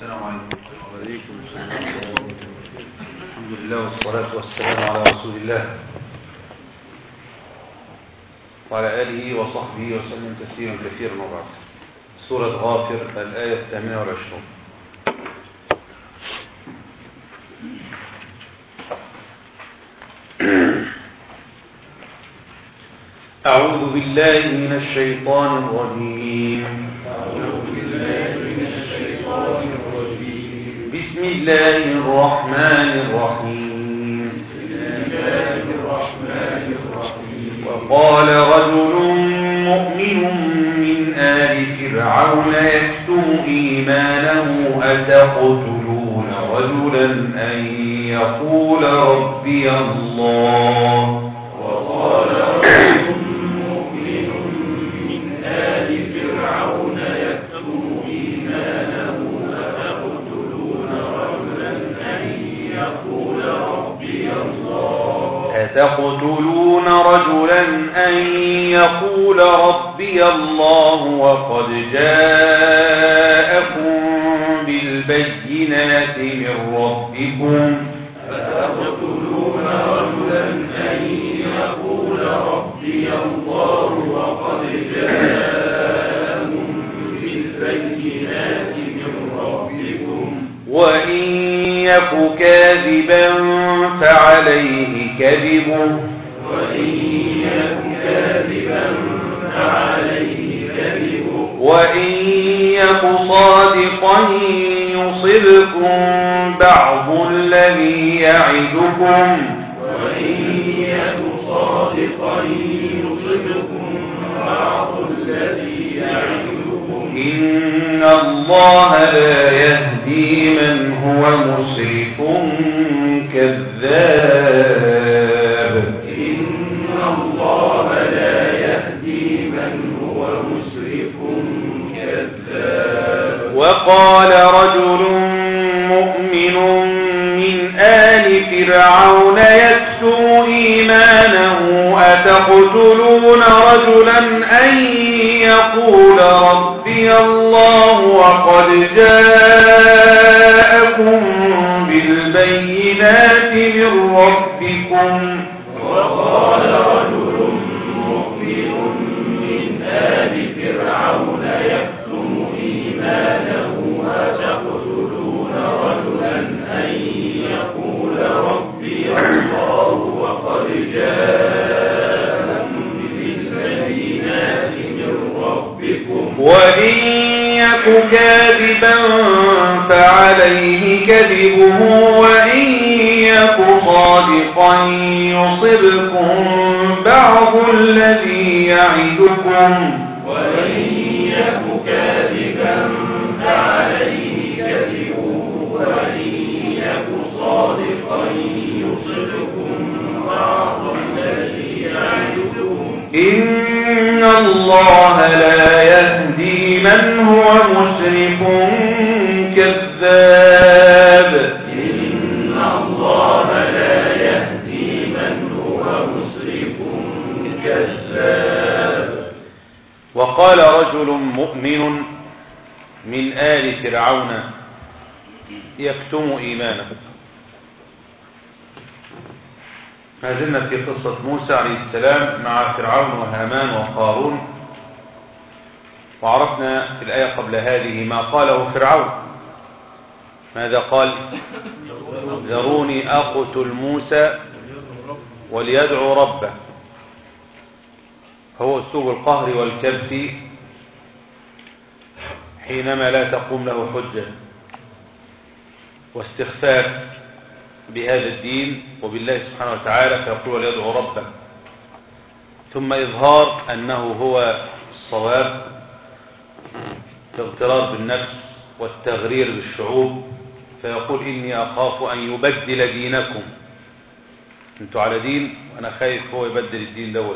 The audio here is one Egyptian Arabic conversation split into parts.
السلام عليكم وعليكم السلام الحمد لله والصلاة والسلام على رسول الله وعلى آله وصحبه وسلم تسليما كثيرا وبعد سورة غافر الآية الثامنة والعشرون أعوذ بالله من الشيطان الرجيم أعوذ بالله من الشيطان الرجيم بسم الله الرحمن الرحيم بسم الله الرحمن الرحيم وقال رجل مؤمن من آل فرعون يكتم إيمانه أتقتلون رجلا أن يقول ربي الله وقال رجل مؤمن من آل فرعون يكتم إيمانه أتقتلون رجلا أن يقول ربي الله أتقتلون رجلا أن يقول ربي الله وقد جاءكم بالبينات من ربكم أتقتلون رجلا أن يقول ربي الله وقد جاءكم بالبينات من ربكم وإن يك كاذبا فعليه كذبه وإن يك كاذبا فعليه كذبه وإن يك صادقا يصبكم بعض الذي يعدكم وإن يك صادقا يصبكم بعض الذي يعدكم إن الله لا يهدي من هو مسرف كذاب إن الله لا يهدي من هو مسرف كذاب وقال رجل مؤمن من آل فرعون يكتم إيمانه أتقتلون رجلا أن يقول ربي الله وقد جاءكم بالبينات من ربكم وقال رجل مؤمن من آل فرعون يكتم إيمانه أتقتلون رجلا أن يقول ربي الله وقد جاءكم بالبينات من ربكم وإن يك كاذبا فعليه كذبه وإن يك صادقا يصبكم بعض الذي يعدكم وإن يك كاذبا فعليه كذبه وإن يك صادقا يصبكم بعض الذي يعدكم إن الله لا يهدي من هو مسرف كذاب إن الله لا يهدي من هو مسرف كذاب وقال رجل مؤمن من آل فرعون يكتم إيمانه ما زلنا في قصة موسى عليه السلام مع فرعون وهامان وقارون وعرفنا في الآية قبل هذه ما قاله فرعون ماذا قال ذروني أقتل موسى وليدعو ربه هو أسلوب القهر والكبت حينما لا تقوم له حجة واستخفاف بهذا الدين وبالله سبحانه وتعالى فيقول وليدعو ربه ثم إظهار أنه هو الصواب الاغترار بالنفس والتغرير بالشعوب فيقول إني أخاف أن يبدل دينكم انتوا على دين وأنا خايف هو يبدل الدين دوت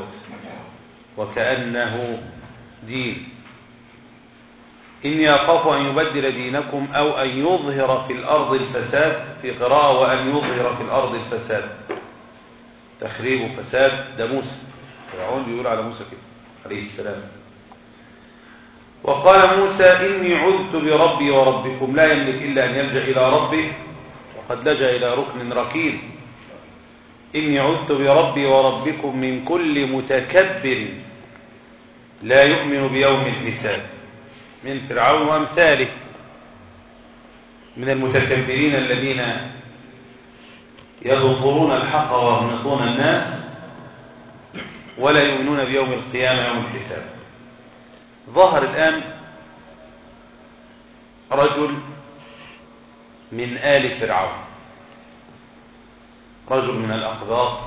وكأنه دين إني أخاف أن يبدل دينكم أو أن يظهر في الأرض الفساد في قراءة وأن يظهر في الأرض الفساد تخريب وفساد ده موسى فرعون بيقول على موسى كده عليه السلام وقال موسى إني عذت بربي وربكم لا يملك إلا أن يلجأ إلى ربه وقد لجأ إلى ركن ركيب إني عذت بربي وربكم من كل متكبر لا يؤمن بيوم الحساب من فرعون وأمثاله من المتكبرين الذين يبصرون الحق ويغمطون الناس ولا يؤمنون بيوم القيامة يوم الحساب ظهر الآن رجل من آل فرعون رجل من الأقباط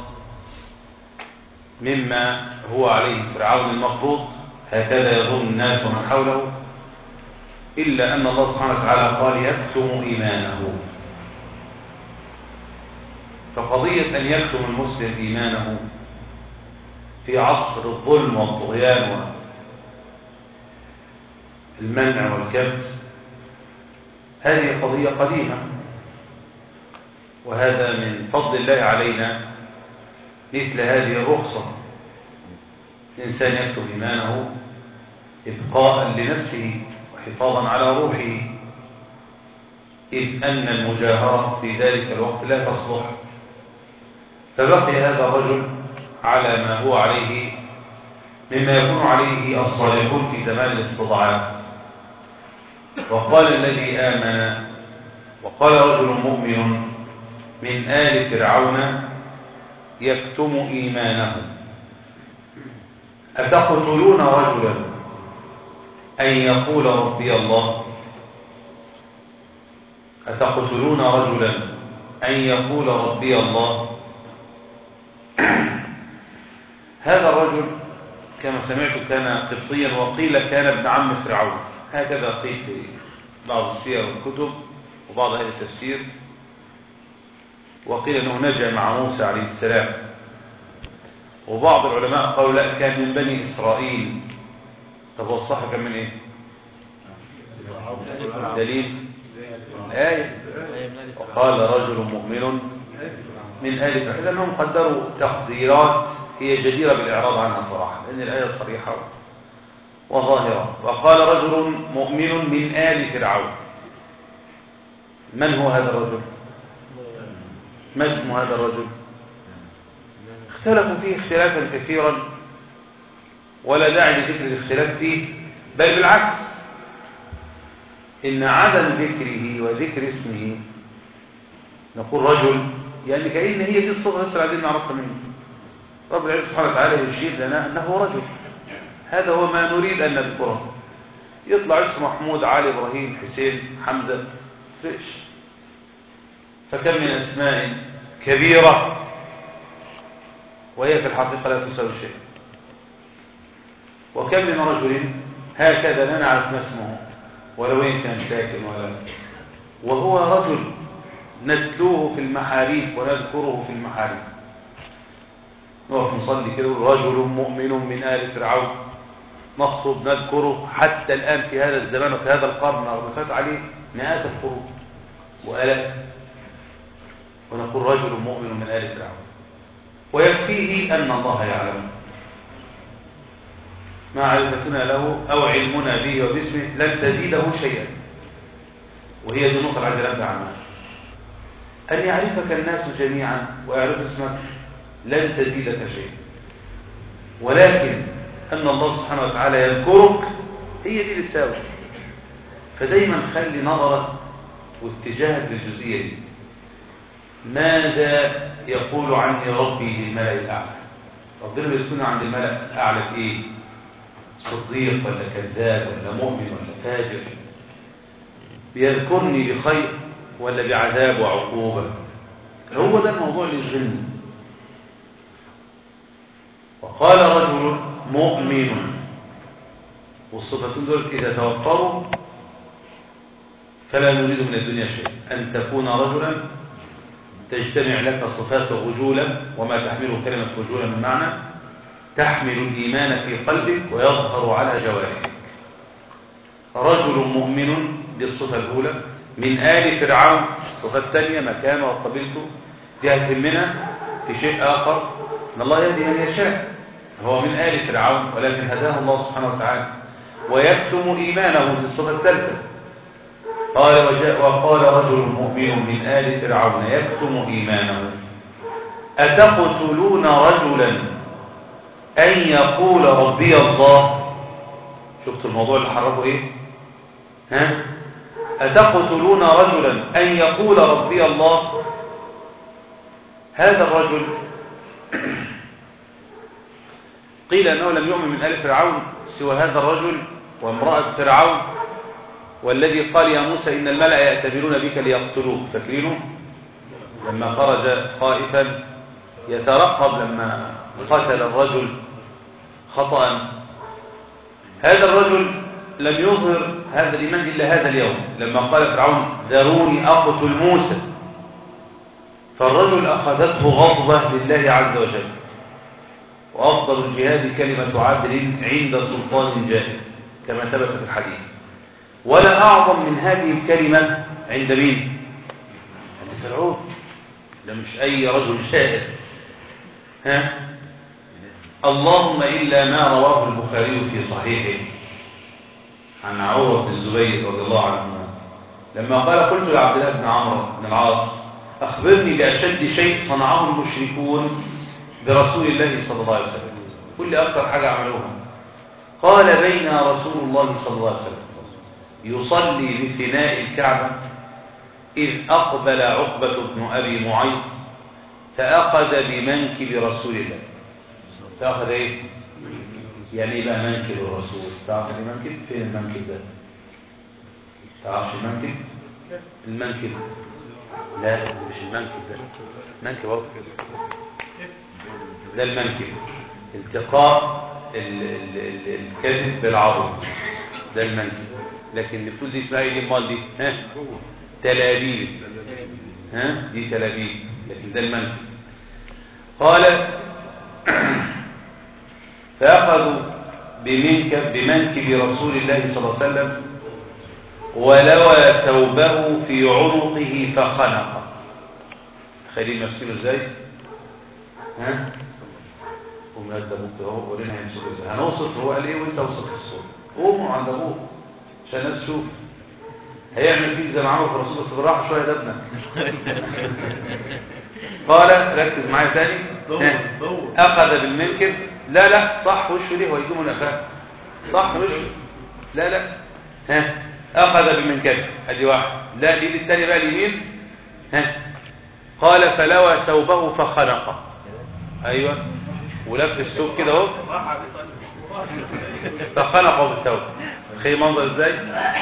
مما هو عليه فرعون المفروض هكذا يظن الناس ومن حوله إلا أن الله سبحانه وتعالى قال يكتم إيمانه فقضية أن يكتم المسلم إيمانه في عصر الظلم والطغيان والمنع والكبت هذه قضية قديمة وهذا من فضل الله علينا مثل هذه الرخصة الإنسان يكتب إيمانه إبقاء لنفسه وحفاظا على روحه إذ أن المجاهرة في ذلك الوقت لا تصلح فبقي هذا الرجل على ما هو عليه مما يكون عليه الصالحون في زمان الاستضعاف وقال الذي آمن وقال رجل مؤمن من آل فرعون يكتم إيمانه أتقتلون رجلا أن يقول ربي الله أتقتلون رجلا أن يقول ربي الله هذا الرجل كما سمعت كان قبطيا وقيل كان ابن عم فرعون هكذا قيل في بعض السير والكتب وبعض أهل التفسير وقيل أنه نجا مع موسى عليه السلام وبعض العلماء قالوا لا كان من بني إسرائيل طب هو الصح كان من إيه دليل الآية وقال رجل مؤمن من آل فرعون أنهم قدروا تقديرات هي جديرة بالإعراض عنها صراحة لأن الآية صريحة وظاهرة وقال رجل مؤمن من آل فرعون من هو هذا الرجل ما اسم هذا الرجل اختلفوا فيه اختلافا كثيرا ولا داعي لذكر الاختلاف فيه بل بالعكس إن عدم ذكره وذكر اسمه نقول رجل يعني كأن هي دي الصفة بس عايزين نعرفها منه رب العزة سبحانه وتعالى يشير لنا أنه رجل هذا هو ما نريد أن نذكره يطلع اسم محمود علي إبراهيم حسين حمزة فيش فكم من أسماء كبيرة وهي في الحقيقة لا تساوي شيء وكم من رجل هكذا لا نعرف ما اسمه ولا وين كان ساكن ولا وهو رجل نتلوه في المحاريب ونذكره في المحاريب نقف نصلي كده رجل مؤمن من آل فرعون مقصود نذكره حتى الآن في هذا الزمان وفي هذا القرن رغم فات عليه مئات القرون وآلاف ونقول رجل مؤمن من آل فرعون ويكفيه أن الله يعلم معرفتنا له أو علمنا به وباسمه لن تزيده شيئا وهي دي النقطة العجلة عنها أن يعرفك الناس جميعا ويعرف اسمك لن تزيدك شيء ولكن أن الله سبحانه وتعالى يذكرك هي دي اللي تساوي فدايما خلي نظرك واتجاهك للجزئية دي ماذا يقول عني ربي للملأ الأعلى ربنا بيسكن عند الملأ الأعلى في إيه صديق ولا كذاب ولا مؤمن ولا فاجر بيذكرني بخير ولا بعذاب وعقوبة هو ده الموضوع اللي يشغلني وقال رجل مؤمن والصفتين دول إذا توفروا فلا نريد من الدنيا شيء أن تكون رجلا تجتمع لك صفات الرجولة وما تحمله كلمة رجولة من معنى تحمل الإيمان في قلبك ويظهر على جوارحك رجل مؤمن بالصفة الأولى من آل فرعون الصفة الثانية مكانه وقبيلته دي هتهمنا في شيء آخر ان الله يهدي من يشاء هو من آل فرعون ولكن هداه الله سبحانه وتعالى ويكتم إيمانه في الصفة الثالثة قال وجاء وقال رجل مؤمن من آل فرعون يكتم إيمانه أتقتلون رجلا أن يقول ربي الله شفت الموضوع اللي حركه إيه ها أتقتلون رجلا أن يقول ربي الله هذا الرجل قيل أنه لم يؤمن من آل فرعون سوى هذا الرجل وامرأة فرعون والذي قال يا موسى إن الملأ يأتبرون بك ليقتلوك فاكرينه لما خرج خائفا يترقب لما قتل الرجل خطأ هذا الرجل لم يظهر هذا الإيمان إلا هذا اليوم لما قال فرعون ذروني أقتل موسى فالرجل أخذته غضبة لله عز وجل وأفضل الجهاد كلمة عدل عند سلطان جاهل كما ثبت في الحديث ولا أعظم من هذه الكلمة عند مين؟ عند فرعون ده مش أي رجل شائر ها؟ اللهم إلا ما رواه البخاري في صحيحه عن عروة بن الزبير رضي الله عنه لما قال قلت لعبد الله بن عمرو بن العاص أخبرني بأشد شيء صنعه المشركون برسول الله صلى الله عليه وسلم كل أكثر حاجة عملوها قال بين رسول الله صلى الله عليه وسلم يصلي بفناء الكعبة إذ أقبل عقبة بن أبي معيط فأخذ بمنكب رسول الله فأخذ إيه؟ يعني إيه بقى منكب الرسول تعرف المنكب؟ فين المنكب ده؟ تعرفش المنكب؟ المنكب لا مش المنكب ده منكب اهو ده المنكب التقاء ال- ال- ال- الكذب بالعظم ده المنكب لكن الفلوس دي اسمها ايه دي امال دي ها تلابيب ها دي تلابيب لكن ده المنكب قال فأخذوا بمنكب بمنكب رسول الله صلى الله عليه وسلم ولوى ثوبه في عنقه فخنق خليل مسكينه ازاي ها قوم يا ابوك اهو ورينا هيمسك ازاي هنوصف هو قال ايه وانت وصف الصوت قوموا عند ابوك عشان الناس تشوف هيعمل فيك زي ما عمل في الرسول بس بالراحه شويه ده ابنك قال ركز معايا تاني ها. اخذ بالمنكب لا لا صح وشه ليه ويجيبه نفاه صح وشه لا لا ها اخذ بالمنكب ادي واحد لا الايد الثانيه بقى اليمين ها قال فلوى ثوبه فخنقه ايوه ولف الثوب كده اهو فخنقه بالثوب خي منظر ازاي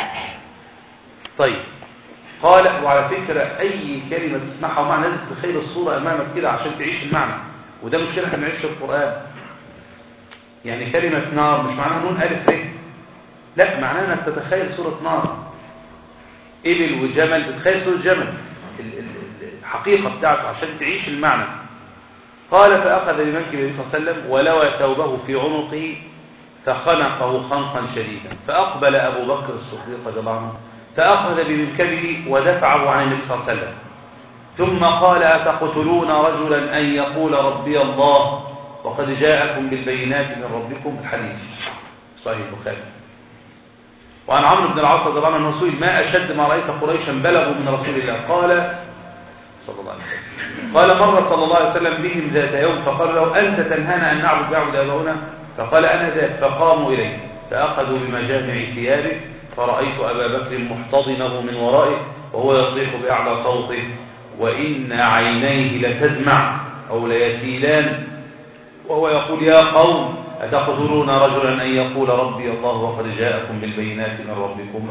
طيب قال وعلى فكرة أي كلمة تسمعها ومعنى لازم تتخيل الصورة أمامك كده عشان تعيش المعنى وده مش كده احنا بنعيش في القرآن يعني كلمة نار مش معناها نون ألف ر لا معناها انك تتخيل صورة نار إبل وجمل بتخيل صورة جمل ال- ال- الحقيقة بتاعته عشان تعيش المعنى قال فأخذ بمنكب النبي صلى الله عليه وسلم ولوى ثوبه في عنقه فخنقه خنقا شديدا فأقبل أبو بكر الصديق رضي الله عنه فأخذ بمنكبه ودفعه عن النبي صلى الله عليه وسلم ثم قال أتقتلون رجلا أن يقول ربي الله وقد جاءكم بالبينات من ربكم الحديث صحيح البخاري وعن عمرو بن العاص رضي الله عنه أنه سئل ما أشد ما رأيت قريشا بلغوا من رسول الله قال صلى الله عليه وسلم قال مر صلى الله عليه وسلم بهم ذات يوم فقال له أنت تنهانا أن نعبد يعبد آباؤنا فقال أنا ذاك فقاموا إليه فأخذوا بمجامع ثيابه فرأيت أبا بكر محتضنه من ورائه وهو يصيح بأعلى صوته وإن عينيه لتدمع أو ليسيلان وهو يقول يا قوم أتقتلون رجلا أن يقول ربي الله وقد جاءكم بالبينات من ربكم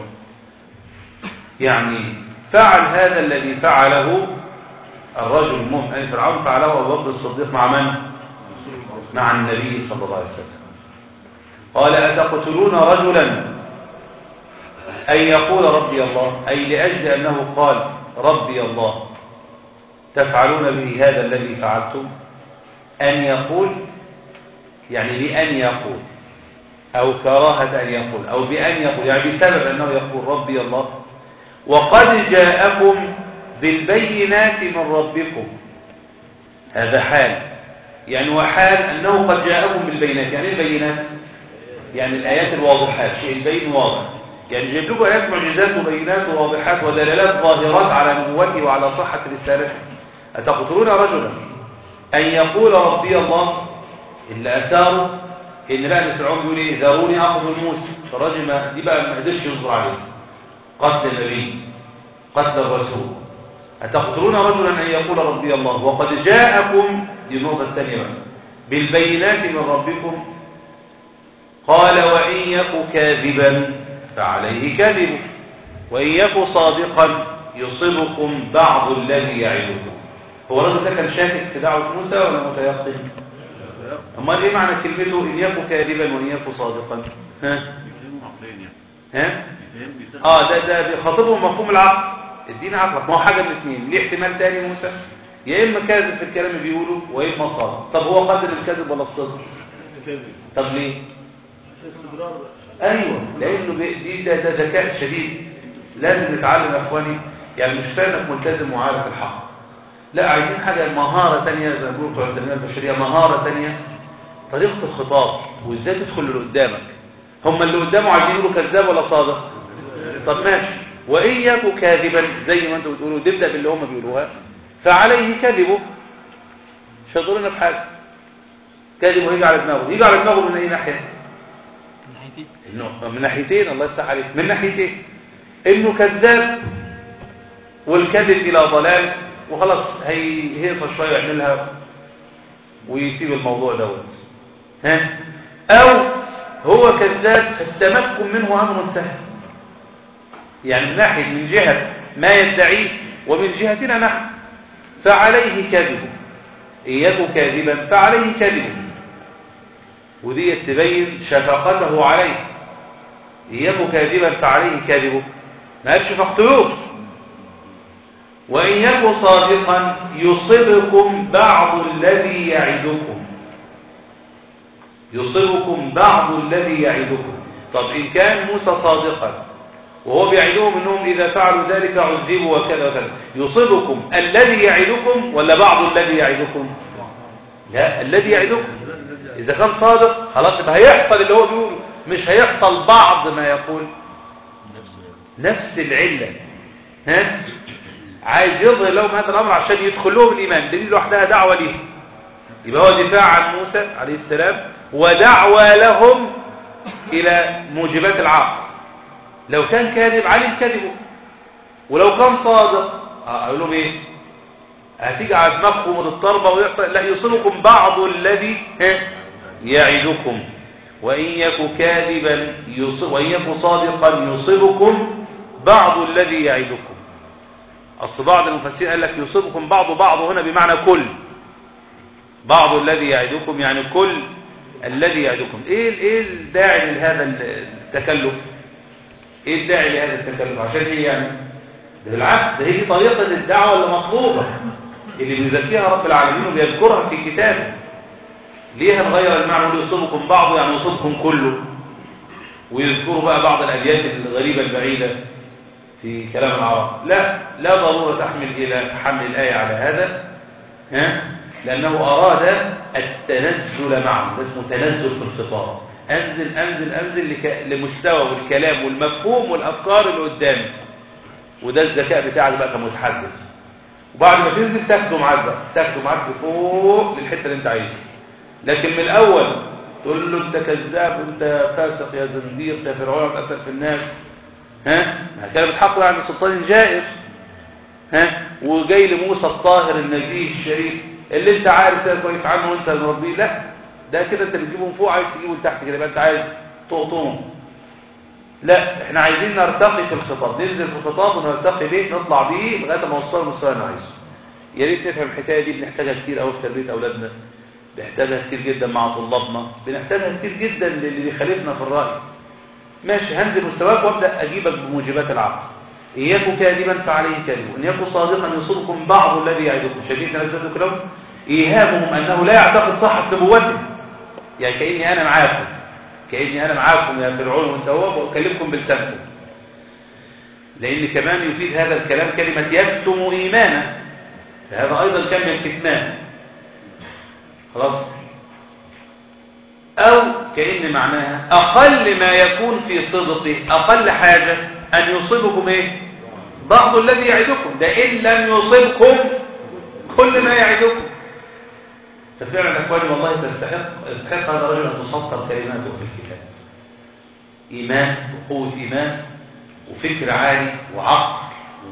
يعني فعل هذا الذي فعله الرجل المؤمن أي فرعون فعله أبو بكر الصديق مع من؟ مع النبي صلى الله عليه وسلم قال أتقتلون رجلا أن يقول ربي الله أي لأجل أنه قال ربي الله تفعلون به هذا الذي فعلتم أن يقول يعني بأن يقول أو كراهة أن يقول أو بأن يقول يعني بسبب أنه يقول ربي الله وقد جاءكم بالبينات من ربكم هذا حال يعني وحال أنه قد جاءكم بالبينات يعني إيه البينات يعني الآيات الواضحات شيء البين واضح يعني جايب لكم آيات معجزات وبينات وواضحات ودلالات ظاهرات على نبوته وعلى صحة رسالته أتقتلون رجلا أن يقول ربي الله إلا أثاره إن بقى فرعون بيقول إيه ذروني أخذ موسى فالراجل ما دي بقى ما قدرش ينظر عليه قتل النبي قتل الرسول أتقتلون رجلا أن يقول ربي الله وقد جاءكم دي النقطة الثانية بقى بالبينات من ربكم قال وإن يك كاذبا فعليه كذب وإن يك صادقا يصبكم بعض الذي يعدكم هو الرجل ده كان شاكك في دعوة موسى ولا متيقن امال ايه معنى كلمته ان يكن كاذبا وان يكن صادقا ها ها اه ده ده بيخاطبهم مفهوم العقل ادينا عقلك ما هو حاجه من الاثنين ليه احتمال تاني موسى يا اما كاذب في الكلام اللي بيقوله واما صادق طب هو قدر الكذب ولا الصدق طب ليه ايوه لانه دي ده, ده ذكاء شديد لازم نتعلم يا اخواني يعني مش فاهمك ملتزم وعارف الحق لا عايزين حاجه مهاره ثانيه زي ما بيقولوا بتوع التنميه البشريه مهاره ثانيه طريقه الخطاب وازاي تدخل اللي قدامك هم اللي قدامه عايزين يقولوا كذاب ولا صادق طب ماشي وان يكن كاذبا زي ما انتم بتقولوا تبدا باللي هم بيقولوها فعليه كذبه مش هيضرنا بحاجه كذبه يجي على دماغه يجي على دماغه من اي ناحيه انه من ناحيتين الله يفتح عليك من ناحيتين انه كذاب والكذب الى ضلال وخلاص هيهيص شويه يعملها ويسيب الموضوع دوت ها او هو كذاب التمكن منه امر سهل يعني من ناحيه من جهه ما يدعيه ومن جهتنا نحن فعليه كذبه إن يكن كاذبا فعليه كذبه ودي تبين شفقته عليه إن يكن كاذبا فعليه كذبه ما قالش فاقتلوه وإن يكن صادقا يصبكم بعض الذي يعدكم يصبكم بعض الذي يعدكم طب إن كان موسى صادقا وهو بيعدهم انهم اذا فعلوا ذلك عذبوا وكذا وكذا يصيبكم الذي يعدكم ولا بعض الذي يعدكم لا الذي يعدكم اذا كان صادق خلاص يبقى هيحصل اللي هو بيقوله مش هيحصل بعض ما يقول نفس العله ها عايز يظهر لهم هذا الامر عشان يدخل لهم الايمان دي لوحدها دعوه ليه يبقى هو دفاع عن موسى عليه السلام ودعوه لهم الى موجبات العقل لو كان كاذب علم كذبه ولو كان صادق اقول لهم ايه هتيجي على دماغكم وتضطربوا ويحصل لا يصيبكم بعض الذي يعدكم وان يك كاذبا يصيب وان يك صادقا يصيبكم بعض الذي يعدكم اصل بعض المفسرين قال لك يصيبكم بعض بعض هنا بمعنى كل بعض الذي يعدكم يعني كل الذي يعدكم ايه ايه الداعي لهذا التكلف ايه الداعي لهذا التكلم عشان ايه يعني ده بالعكس ده هي طريقه الدعوه اللي مطلوبه اللي بيزكيها رب العالمين وبيذكرها في كتابه ليه هنغير المعنى اللي يصيبكم بعضه يعني يصيبكم كله ويذكروا بقى بعض الابيات الغريبه البعيده في كلام العرب لا لا ضروره تحمل الى حمل الايه على هذا ها لانه اراد التنزل معه ده اسمه تنزل في الخطاب انزل انزل انزل لك... لمستوى الكلام والمفهوم والافكار اللي قدامي وده الذكاء بتاعك بقى كمتحدث وبعد ما تنزل تاخده معاك بقى تاخده معاك فوق للحته اللي انت عايزها لكن من الاول تقول له انت كذاب انت فاسق يا زنديق يا فرعون قتل في الناس ها ما كان بتحقق عند سلطان جائر ها وجاي لموسى الطاهر النبي الشريف اللي انت عارف ده كويس عنه وانت مربيه لا ده كده انت بتجيبهم فوق عايز تجيبه لتحت كده يبقى انت عايز تقطمهم لا احنا عايزين نرتقي في الخطاب ننزل في الخطاب ونرتقي بيه نطلع بيه لغايه ما نوصل للمستوى اللي عايزه يا ريت تفهم الحكايه دي بنحتاجها كتير قوي في تربيه اولادنا بنحتاجها كتير جدا مع طلابنا بنحتاجها كتير جدا للي بيخالفنا في الراي ماشي هنزل مستواك وابدا اجيبك بموجبات العقل ان يكن كاذبا فعليه كذب وان يكن صادقا يصيبكم بعض الذي يعدكم شايفين تنزلوا كلام ايهامهم انه لا يعتقد صحه نبوته يعني كاني انا معاكم كاني انا معاكم يا فرعون وانت هو واكلمكم بلسانكم لان كمان يفيد هذا الكلام كلمه يكتم ايمانه فهذا ايضا كان من الكتمان خلاص او كأن معناها أقل ما يكون في صدقه أقل حاجة أن يصيبكم إيه بعض الذي يعدكم ده إن لم يصيبكم كل ما يعدكم ففعلا أخواني والله تستحق تستحق هذا الرجل أن تسطر كلماته في الكتاب إيمان وقوة إيمان وفكر عالي وعقل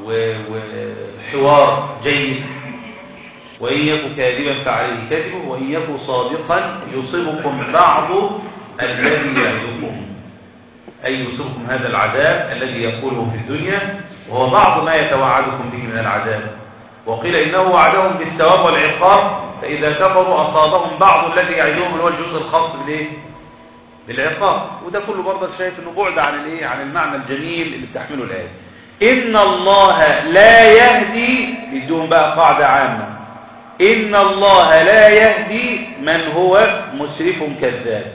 وحوار جيد وإن يكن كاذبا فعليه كذبه وإن يكن صادقا يصيبكم بعض الذي يعدكم أي يصيبكم هذا العذاب الذي يقوله في الدنيا وهو بعض ما يتوعدكم به من العذاب وقيل إنه وعدهم بالثواب والعقاب فإذا كفروا أصابهم بعض الذي يعدهم اللي هو الجزء الخاص بالإيه؟ بالعقاب وده كله برضك شايف انه بعد عن الايه عن المعنى الجميل اللي بتحمله الايه ان الله لا يهدي بدون بقى قاعده عامه ان الله لا يهدي من هو مسرف كذاب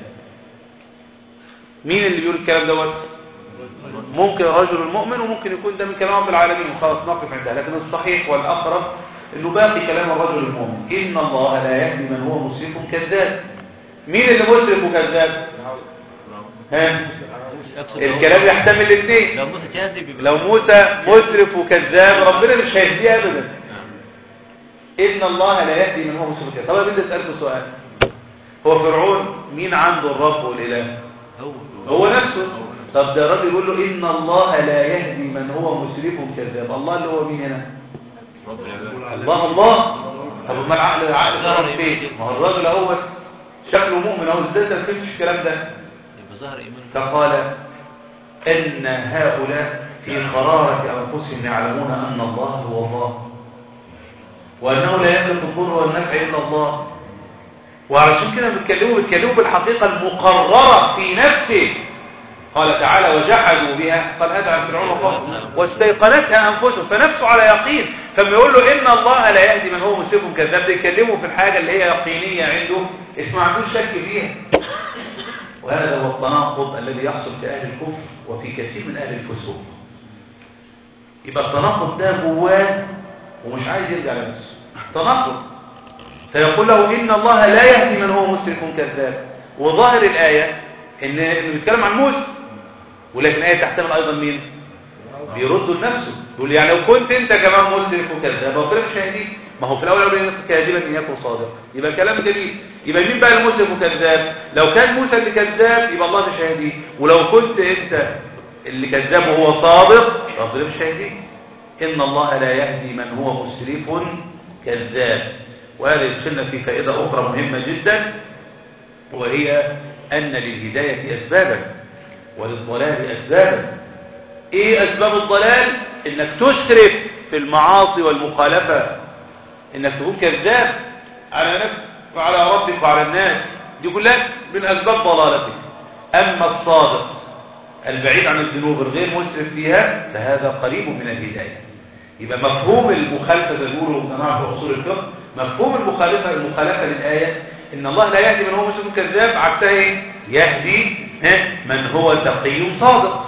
مين اللي بيقول الكلام دوت ممكن الرجل المؤمن وممكن يكون ده من كلام رب العالمين وخلاص نقف عندها لكن الصحيح والاقرب انه باقي كلام الرجل المؤمن ان الله لا يهدي من هو مسرف كذاب مين اللي مسرف وكذاب ها الكلام يحتمل الاثنين لو موسى كاذب يبقى لو موسى مسرف وكذاب ربنا مش هيهديه ابدا ان الله لا يهدي من هو مسرف وكذاب طب انا بدي اسالكم سؤال هو فرعون مين عنده الرب والاله هو هو نفسه طب ده الراجل يقول له ان الله لا يهدي من هو مسرف كذاب الله اللي هو مين هنا رب العباد الله الله طب ما العقل العقل ظهر فين ما هو الراجل اهو شكله مؤمن اهو ازاي ما فهمش الكلام ده يبقى ظهر ايمانه فقال ان هؤلاء في قرارة انفسهم يعلمون ان الله هو الله وانه لا يملك الضر والنفع الا الله وعشان كده بيتكلموا بيتكلموا بالحقيقه المقرره في نفسه قال تعالى وجحدوا بها قال هذا عن فرعون وقومه واستيقنتها انفسهم فنفسه على يقين فما يقول له ان الله لا يهدي من هو مسرف كذاب بيكلمه في الحاجه اللي هي يقينيه عنده اسمه ما عندوش شك فيها وهذا هو التناقض الذي يحصل في اهل الكفر وفي كثير من اهل الفسوق يبقى التناقض ده جواه ومش عايز يرجع لنفسه تناقض فيقول له إن الله لا يهدي من هو مسرف كذاب وظاهر الآية إن إنه بيتكلم عن موسى ولكن الآية تحتمل أيضا مين؟ بيردوا لنفسه يقول يعني لو كنت أنت كمان مسرف وكذاب ربنا مش هيهديك ما هو في الأول يقول إنك كاذبا إن يكن صادق يبقى كلام جميل يبقى مين بقى المسرف وكذاب؟ لو كان موسى اللي كذاب يبقى الله مش هيهديك ولو كنت أنت اللي كذاب وهو صادق ربنا مش هيهديك إن الله لا يهدي من هو مسرف كذاب وهذا يدخلنا في فائدة أخرى مهمة جدا وهي أن للهداية أسبابا وللضلال أسبابا إيه أسباب الضلال؟ إنك تسرف في المعاصي والمخالفة إنك تكون كذاب على نفسك وعلى ربك وعلى الناس دي كلها من أسباب ضلالتك أما الصادق البعيد عن الذنوب الغير مسرف فيها فهذا قريب من الهداية يبقى مفهوم المخالفة زي ما بيقولوا جماعة في أصول الفقه مفهوم المخالفة المخالفة للآية إن الله لا يهدي من هو مسلم كذاب عكسها إيه؟ يهدي ها؟ من هو تقي صادق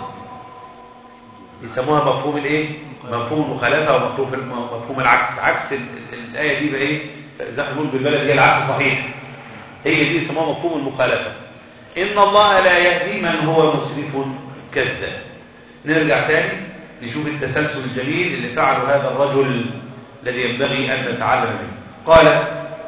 يسموها مفهوم الإيه؟ مفهوم المخالفة ومفهوم مفهوم العكس عكس ال- ال- الآية دي بقى إيه؟ زي ما بنقول بالبلد هي العكس صحيح هي دي يسموها مفهوم المخالفة إن الله لا يهدي من هو مسرف كذاب نرجع تاني نشوف التسلسل الجميل اللي فعله هذا الرجل الذي ينبغي أن نتعلم منه قال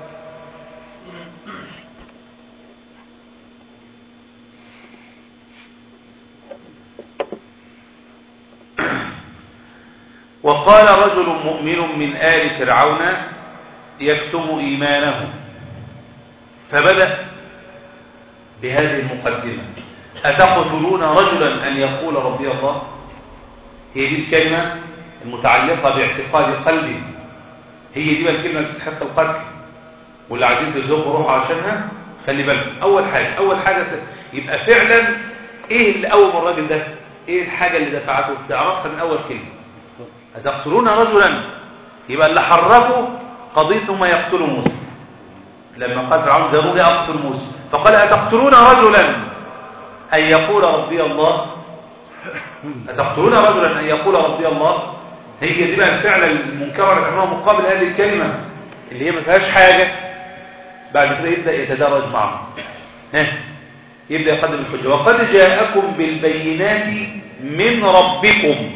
وقال رجل مؤمن من آل فرعون يكتم إيمانه فبدأ بهذه المقدمة أتقتلون رجلا أن يقول ربي الله هي دي الكلمة المتعلقة باعتقاد قلبه هي دي بقى الكلمة اللي تستحق القتل واللي عايزين تزوقوا روح عشانها خلي بالك أول حاجة أول حاجة ت- يبقى فعلا إيه اللي قوم الراجل ده إيه الحاجة اللي دفعته تعرفها من أول كلمة أتقتلون رجلا يبقى اللي حركوا قضية ما يقتل موسى لما قال فرعون ذروني أقتل موسى فقال أتقتلون رجلا أن يقول ربي الله أتقتلون رجلا أن يقول ربي الله هي دي بقى الفعل المنكر اللي احنا مقابل هذه الكلمة اللي هي ما فيهاش حاجة بعد كده يبدأ يتدرج معه ها يبدأ يقدم الحجة وقد جاءكم بالبينات من ربكم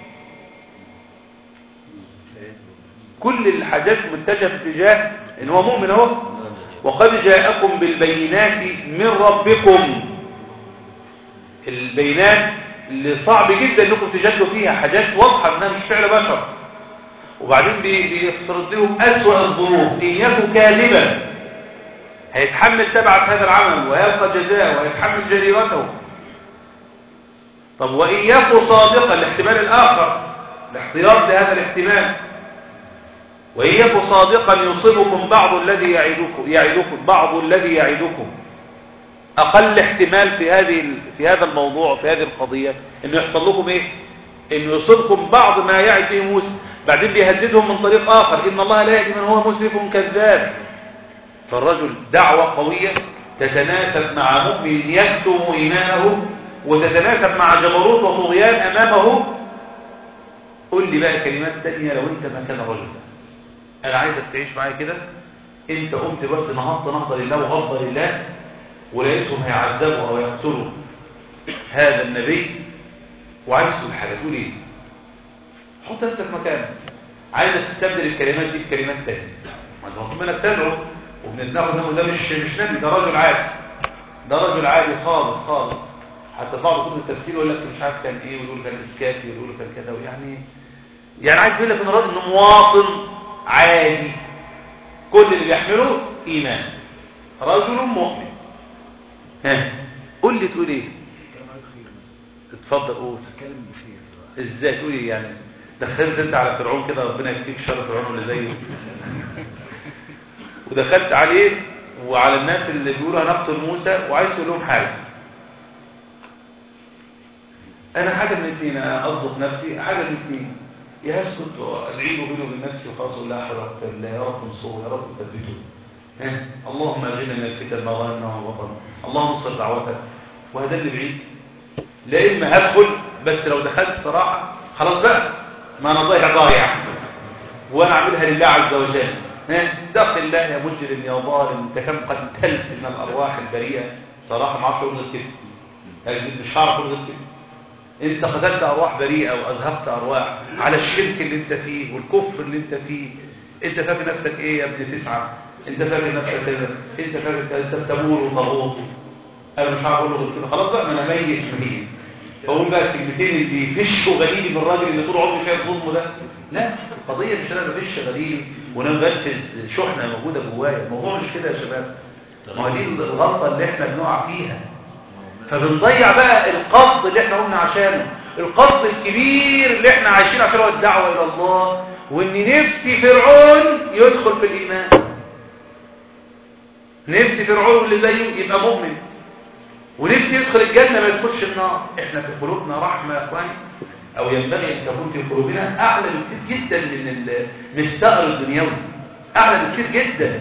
كل الحاجات متجهة في اتجاه ان هو مؤمن اهو وقد جاءكم بالبينات من ربكم البينات اللي صعب جدا انكم تجادلوا فيها حاجات واضحه انها مش فعل بشر وبعدين بي- بيفترض لهم اسوأ الظروف ان يكن كاذبا هيتحمل تبعة هذا العمل ويلقى جزاء ويتحمل جريرته طب وإن يكن صادقا الاحتمال الآخر الاحتياط لهذا الاحتمال وإن يكن صادقا يصيبكم بعض الذي يعدكم يعدكم بعض الذي يعدكم أقل احتمال في هذه ال- في هذا الموضوع في هذه القضية إنه يحصل لكم إيه؟ إنه يصيبكم بعض ما يعد به موسى بعدين بيهددهم من طريق آخر إن الله لا يهدي من هو مسرف كذاب فالرجل دعوة قوية تتناسب مع مؤمن يكتم إيمانه وتتناسب مع جبروت وطغيان أمامه قل لي بقى كلمات تانية لو أنت مكان الرجل ده أنا عايزك تعيش معايا كده أنت قمت دلوقتي نهضت نهضة لله وغضة لله ولقيتهم هيعذبوا أو يقتلوا هذا النبي وعايز تقول حاجة تقول إيه؟ حط نفسك مكانه عايزك تستبدل الكلمات دي بكلمات تانية ما انت مطلوب منك تدعو وبنتناقض انه ده مش مش نبي ده راجل عادي ده راجل عادي خالص خالص حتى بعض كتب التفسير يقول لك مش عارف كان ايه ويقول كان اسكافي ويقول كان كذا يعني يعني عايز يقول لك ان الراجل انه مواطن عادي كل اللي بيحمله ايمان رجل مؤمن ها قول لي تقول ايه اتفضل قول اتكلم بخير ازاي تقول ايه يعني دخلت انت على فرعون كده ربنا يكفيك شر فرعون اللي زيه ودخلت عليه وعلى الناس اللي بيقولوا هنقتل موسى وعايز تقول لهم حاجه انا حاجه من الاثنين اصدق نفسي حاجه من الاثنين يا اسكت ادعي له بيني وبين نفسي وخلاص اقول لا حول ولا قوه الا بالله يا رب انصره يا رب ثبته ها؟ اللهم اجعلنا من الفتن ما ظننا وبطن اللهم انصر دعوتك وهذا اللي بعيد لا اما هدخل بس لو دخلت صراحه خلاص بقى ما انا ضايع ضايع وانا اعملها لله عز وجل ها؟ دق الله يا مجرم يا ظالم انت كم قتلت من الارواح البريئه صراحه ما اعرفش اقول غير كده يعني مش هعرف اقول غير كده انت قتلت ارواح بريئه واذهبت ارواح على الشرك اللي انت فيه والكفر اللي انت فيه انت فاكر نفسك ايه يا ابن تسعه انت فاكر نفسك كذا انت فاكر كذا انت بتبور وطاغوت انا مش عارف اقول له غير كده خلاص بقى ما انا ميت ميت فاقول بقى الكلمتين اللي يفشوا غليلي من الراجل اللي طول عمره شايف ظلمه ده لا القضيه مش انا بفش غليلي وانا بنفذ شحنه موجوده جوايا الموضوع مش كده يا شباب ما هو دي الغلطه اللي احنا بنقع فيها فبنضيع بقى القصد اللي احنا قلنا عشانه القصد الكبير اللي احنا عايشين عشانه هو الدعوه الى الله وان نفسي فرعون يدخل في الايمان نفسي فرعون اللي زيه يبقى مؤمن ونفسي يدخل الجنه ما يدخلش النار احنا في قلوبنا رحمه يا اخواني او ينبغي ان تكون في قلوبنا اعلى بكثير جدا من ال- من الثأر الدنيوي اعلى بكثير جدا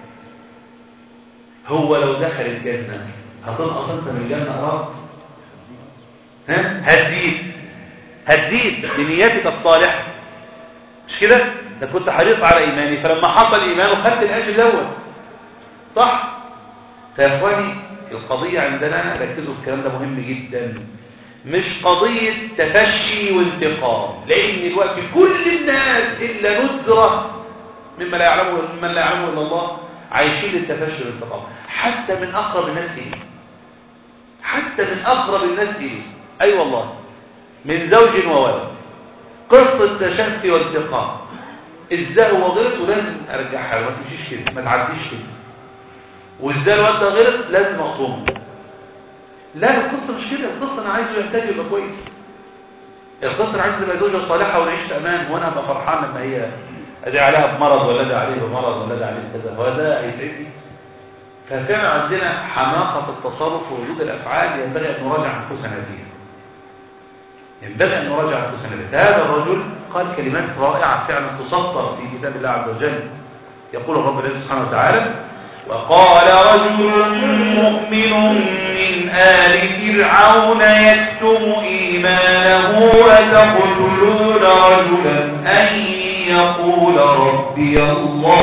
هو لو دخل الجنه هتنقص انت من الجنه اراد ها هتزيد هتزيد بنيتك الصالحه مش كده ده كنت حريص على ايماني فلما حصل ايمان خدت الاجر الاول صح فيا اخواني القضيه عندنا ركزوا في الكلام ده مهم جدا مش قضيه تفشي وانتقام لان دلوقتي كل الناس الا نذره مما لا يعلمه ممن لا يعلمه الا الله عايشين للتفشي والانتقام حتى من اقرب الناس اليه حتى من اقرب الناس اليه اي أيوة والله من زوج وولد قصه تشفي وانتقام ازاي هو غلط ولازم ارجعها ما تمشيش كده ما تعديش كده وازاي الواد ده غلط لازم اخصمه لا القصه مش كده القصه انا عايزه يهتدي يبقى كويس القصه انا عايز تبقى زوجه صالحه ونعيش في امان وانا ابقى فرحان لما هي ادعي عليها بمرض ولا ادعي عليه بمرض ولا ادعي عليه كذا هو ده هيتعبني فكان عندنا حماقه التصرف ووجود الافعال ينبغي ان نراجع انفسنا فيها ينبغي ان نراجع انفسنا فيها هذا الرجل قال كلمات رائعه فعلا تسطر في كتاب الله عز وجل يقول الرب العزيز سبحانه وتعالى وقال رجل مؤمن من آل فرعون يكتم إيمانه أتقتلون رجلا أن يقول ربي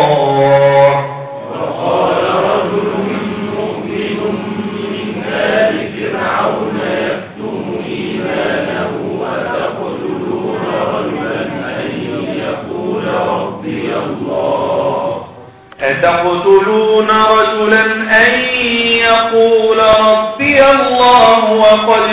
الله وقال رجل مؤمن من آل ربي الله أتقتلون رجلا أن يقول ربي الله وقد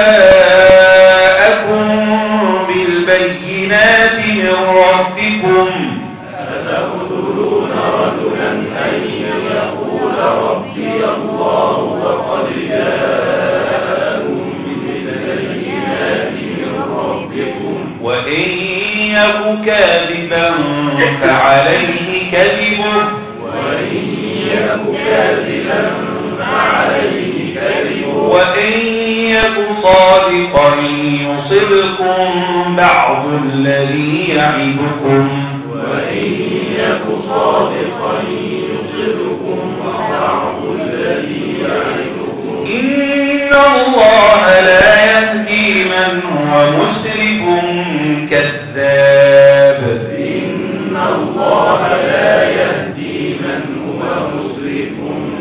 جاءكم بالبينات من ربكم أتقتلون رجلا أن يقول ربي الله وقد جاءكم بالبينات من ربكم وإن يك كاذبا فعليه كذبه وإن يك كاذبا فعليه كذبه وإن يك صادقا يصبكم بعض الذي يعدكم وإن يك صادقا يصبكم بعض الذي يعدكم إن الله لا يهدي من هو مسرف كذاب إن الله لا يهدي من هو مسرف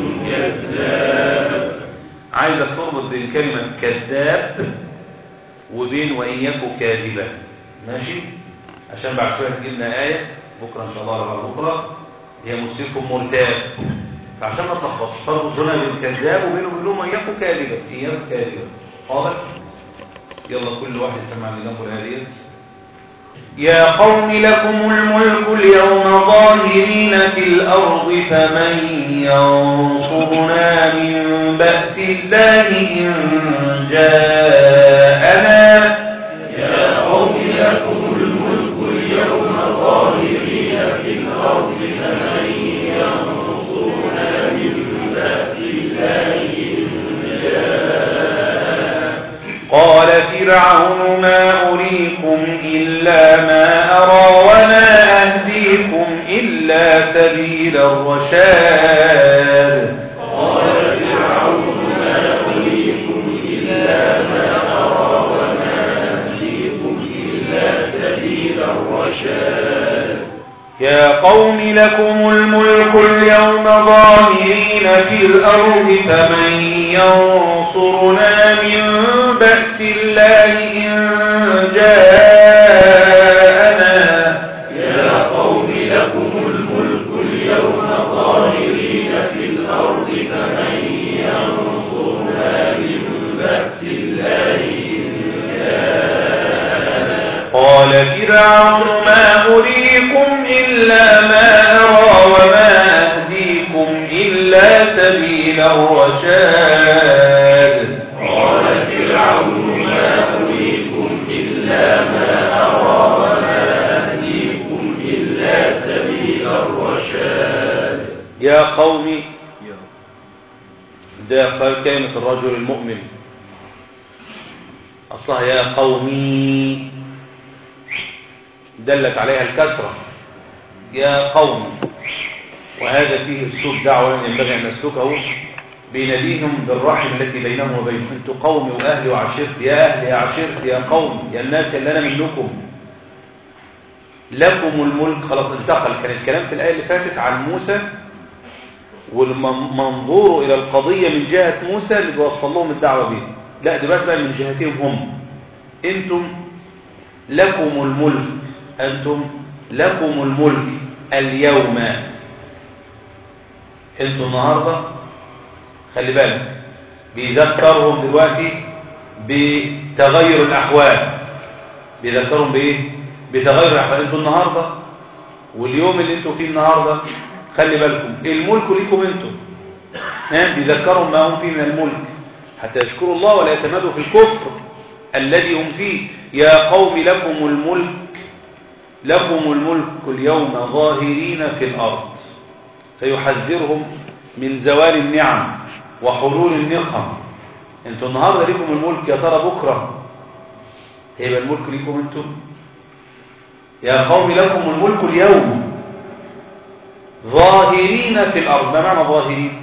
كذاب عايزك تربط بين كلمة كذاب وبين وإن يكن كاذبا ماشي عشان بعد شوية تجيلنا آية بكرة إن شاء الله ولا بعد بكرة هي مسرف مرتاب فعشان ما تلخبطش فرق هنا بين كذاب وبينه وبين وإن يكن كاذبا إن يكن كاذبا واضح يلا كل واحد سمع اللي جنبه الآية يا قوم لكم الملك اليوم ظاهرين في الأرض فمن ينصرنا من بأس الله إن جاءنا يا قوم لكم الملك اليوم ظاهرين في الأرض فمن ينصرنا من بأس الله إن جاءنا قال فرعون ما أريكم إلا ما أرى وما أهديكم إلا سبيل الرشاد قال فرعون ما أريكم إلا ما أرى وما أهديكم إلا سبيل الرشاد يا قوم لكم الملك اليوم ظاهرين في الأرض فمن ينصرنا من بأس الله إن جاءنا يا قوم لكم الملك اليوم ظاهرين في الأرض فمن ينصرنا من بأس الله إن جاءنا قال فرعون ما أريكم إلا ما أرى وما أهديكم إلا سبيل الرشاد قال فرعون ما أريكم إلا ما أرى وما أهديكم إلا سبيل الرشاد يا قوم ده كلمة الرجل المؤمن أصلها يا قومي دلت عليها الكثرة يا قوم وهذا فيه اسلوب دعوة ينبغي أن نسلكه بيناديهم بالرحم التي بينهم وبينهم انتوا قومي وأهلي وعشيرتي يا أهلي يا عشيرتي يا قوم يا الناس اللي أنا منكم لكم الملك خلاص انتقل كان الكلام في الآية اللي فاتت عن موسى والمنظور إلى القضية من جهة موسى اللي بيوصل لهم الدعوة بيه لا دلوقتي بقى من جهتهم هم انتم لكم الملك انتم لكم الملك اليوم انتم النهارده خلي بالك بيذكرهم دلوقتي بتغير الاحوال بيذكرهم بايه بتغير الاحوال انتم النهارده واليوم اللي انتم فيه النهارده خلي بالكم الملك لكم انتم ها بيذكرهم ما هم فيه من الملك حتى يشكروا الله ولا يتمادوا في الكفر الذي هم فيه يا قوم لكم الملك لكم الملك اليوم ظاهرين في الأرض فيحذرهم من زوال النعم وحلول النقم انتوا النهارده لكم الملك يا ترى بكره هيبقى الملك لكم انتم يا قوم لكم الملك اليوم ظاهرين في الأرض ما معنى ظاهرين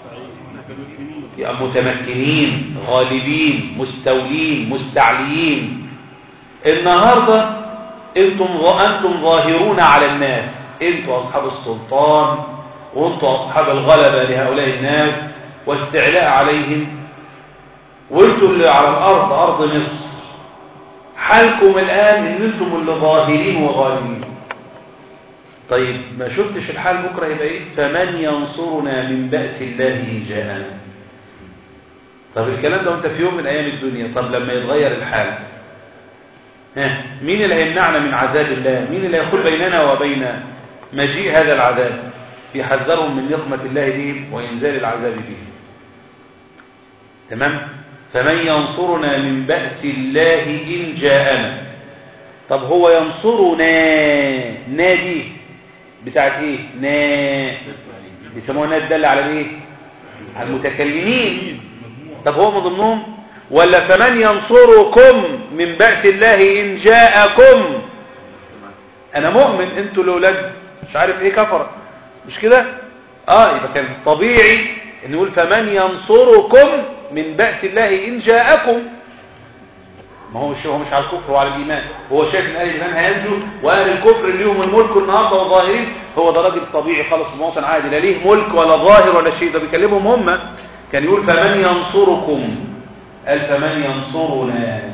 يعني متمكنين غالبين مستولين مستعليين النهاردة انتم انتم ظاهرون على الناس انتم اصحاب السلطان وانتم اصحاب الغلبة لهؤلاء الناس واستعلاء عليهم وانتم اللي على الارض ارض مصر حالكم الان ان انتم اللي ظاهرين وغالبين طيب ما شفتش الحال بكرة يبقى ايه فمن ينصرنا من بأس الله إن جاءنا طب الكلام ده وانت في يوم من ايام الدنيا طب لما يتغير الحال ها مين اللي هيمنعنا من عذاب الله مين اللي يخل بيننا وبين مجيء هذا العذاب يحذرهم من نقمة الله بهم وإنزال العذاب بهم تمام فمن ينصرنا من بأس الله إن جاءنا طب هو ينصرنا نادي بتاعت ايه نا بيسموها ناد دل على الايه على المتكلمين طب هو من ضمنهم ولا فمن ينصركم من بأس الله إن جاءكم أنا مؤمن أنتوا الأولاد مش عارف إيه كفر مش كده آه يبقى كان طبيعي أن يقول فمن ينصركم من بأس الله إن جاءكم ما هو مش هو مش على الكفر وعلى الإيمان هو شايف أن أهل الإيمان هينجوا وأهل الكفر اللي هم الملك النهارده والظاهرين هو ده راجل طبيعي خالص مواطن عادي لا ليه ملك ولا ظاهر ولا شيء ده بيكلمهم هم كان يقول فمن ينصركم قال فمن ينصرنا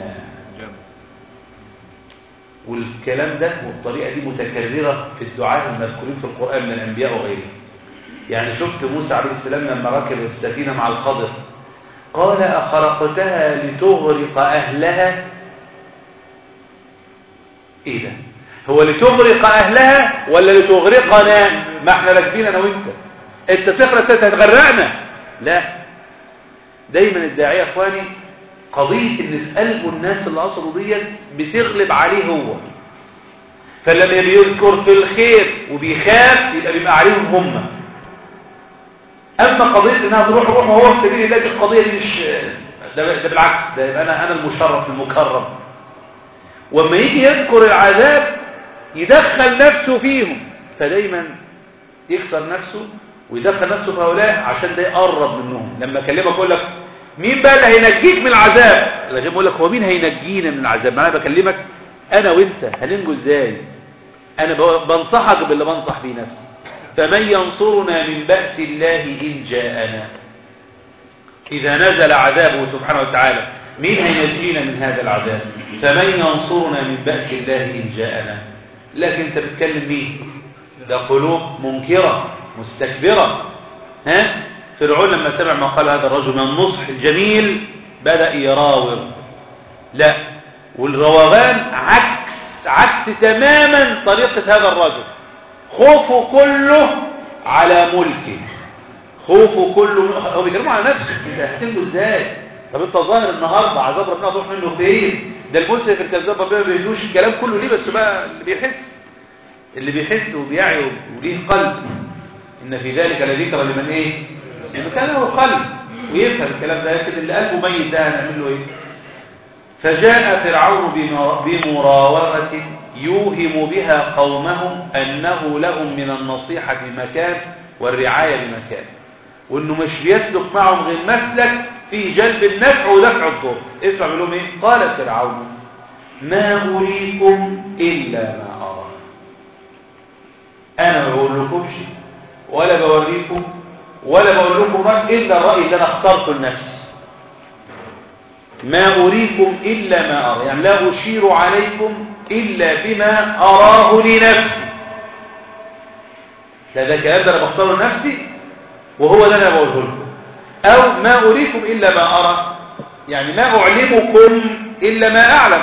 والكلام ده والطريقة دي متكررة في الدعاء المذكورين في القرآن من الأنبياء وغيره يعني شفت موسى عليه السلام لما ركب السفينة مع الخضر قال أخرقتها لتغرق أهلها إيه ده هو لتغرق أهلها ولا لتغرقنا ما احنا راكبين أنا وانت انت تغرق تتغرقنا لا دايما الداعية يا اخواني قضية ان في قلبه الناس اللي قصدوا ديت بتغلب عليه هو فلما بيذكر في الخير وبيخاف يبقى بيبقى عليهم هم اما قضية انها تروح روح وهو في سبيل الله دي القضية دي مش ده, ده بالعكس ده يبقى انا انا المشرف المكرم وما يجي يذكر العذاب يدخل نفسه فيهم فدايما يكسر نفسه ويدخل نفسه في هؤلاء عشان ده يقرب منهم لما اكلمك اقول لك مين بقى اللي هينجيك من العذاب لازم اقول لك هو مين هينجينا من العذاب ما انا بكلمك انا وانت هننجو ازاي انا بنصحك باللي بنصح بيه نفسي فمن ينصرنا من بأس الله إن جاءنا إذا نزل عذابه سبحانه وتعالى مين هينجينا من هذا العذاب فمن ينصرنا من بأس الله إن جاءنا لكن انت بتكلم مين ده قلوب منكرة مستكبرة ها فرعون لما سمع ما قال هذا الرجل من النصح الجميل بدأ يراوغ لا والروغان عكس عكس تماما طريقة هذا الرجل خوفه كله على ملكه خوفه كله هو بيكلموا على نفسه انت هتنجو ازاي طب انت ظاهر النهارده عذاب ربنا هتروح منه فين ده المسرف الكذاب ربنا ما بيدوش الكلام كله ليه بس بقى اللي بيحس اللي بيحس وبيعي وليه قلب ان في ذلك لذكرى لمن ايه يعني كان له قلب ويفهم الكلام ده لكن اللي قلبه ميت ده هنعمل له ايه فجاء فرعون بمراوغة يوهم بها قومهم أنه لهم من النصيحة بمكان والرعاية بمكان وأنه مش بيسلك معهم غير مسلك في جلب النفع ودفع الضر اسمع لهم ايه قال فرعون ما أريكم إلا ما أرى أنا ما بقول لكمش ولا بوريكم ولا بقول لكم إلا الرأي اللي أنا اخترته لنفسي ما أريكم إلا ما أرى يعني لا أشير عليكم إلا بما أراه لنفسي ده كلام ده أنا بختاره لنفسي وهو ده أنا بقوله لكم أو ما أريكم إلا ما أرى يعني ما أعلمكم إلا ما أعلم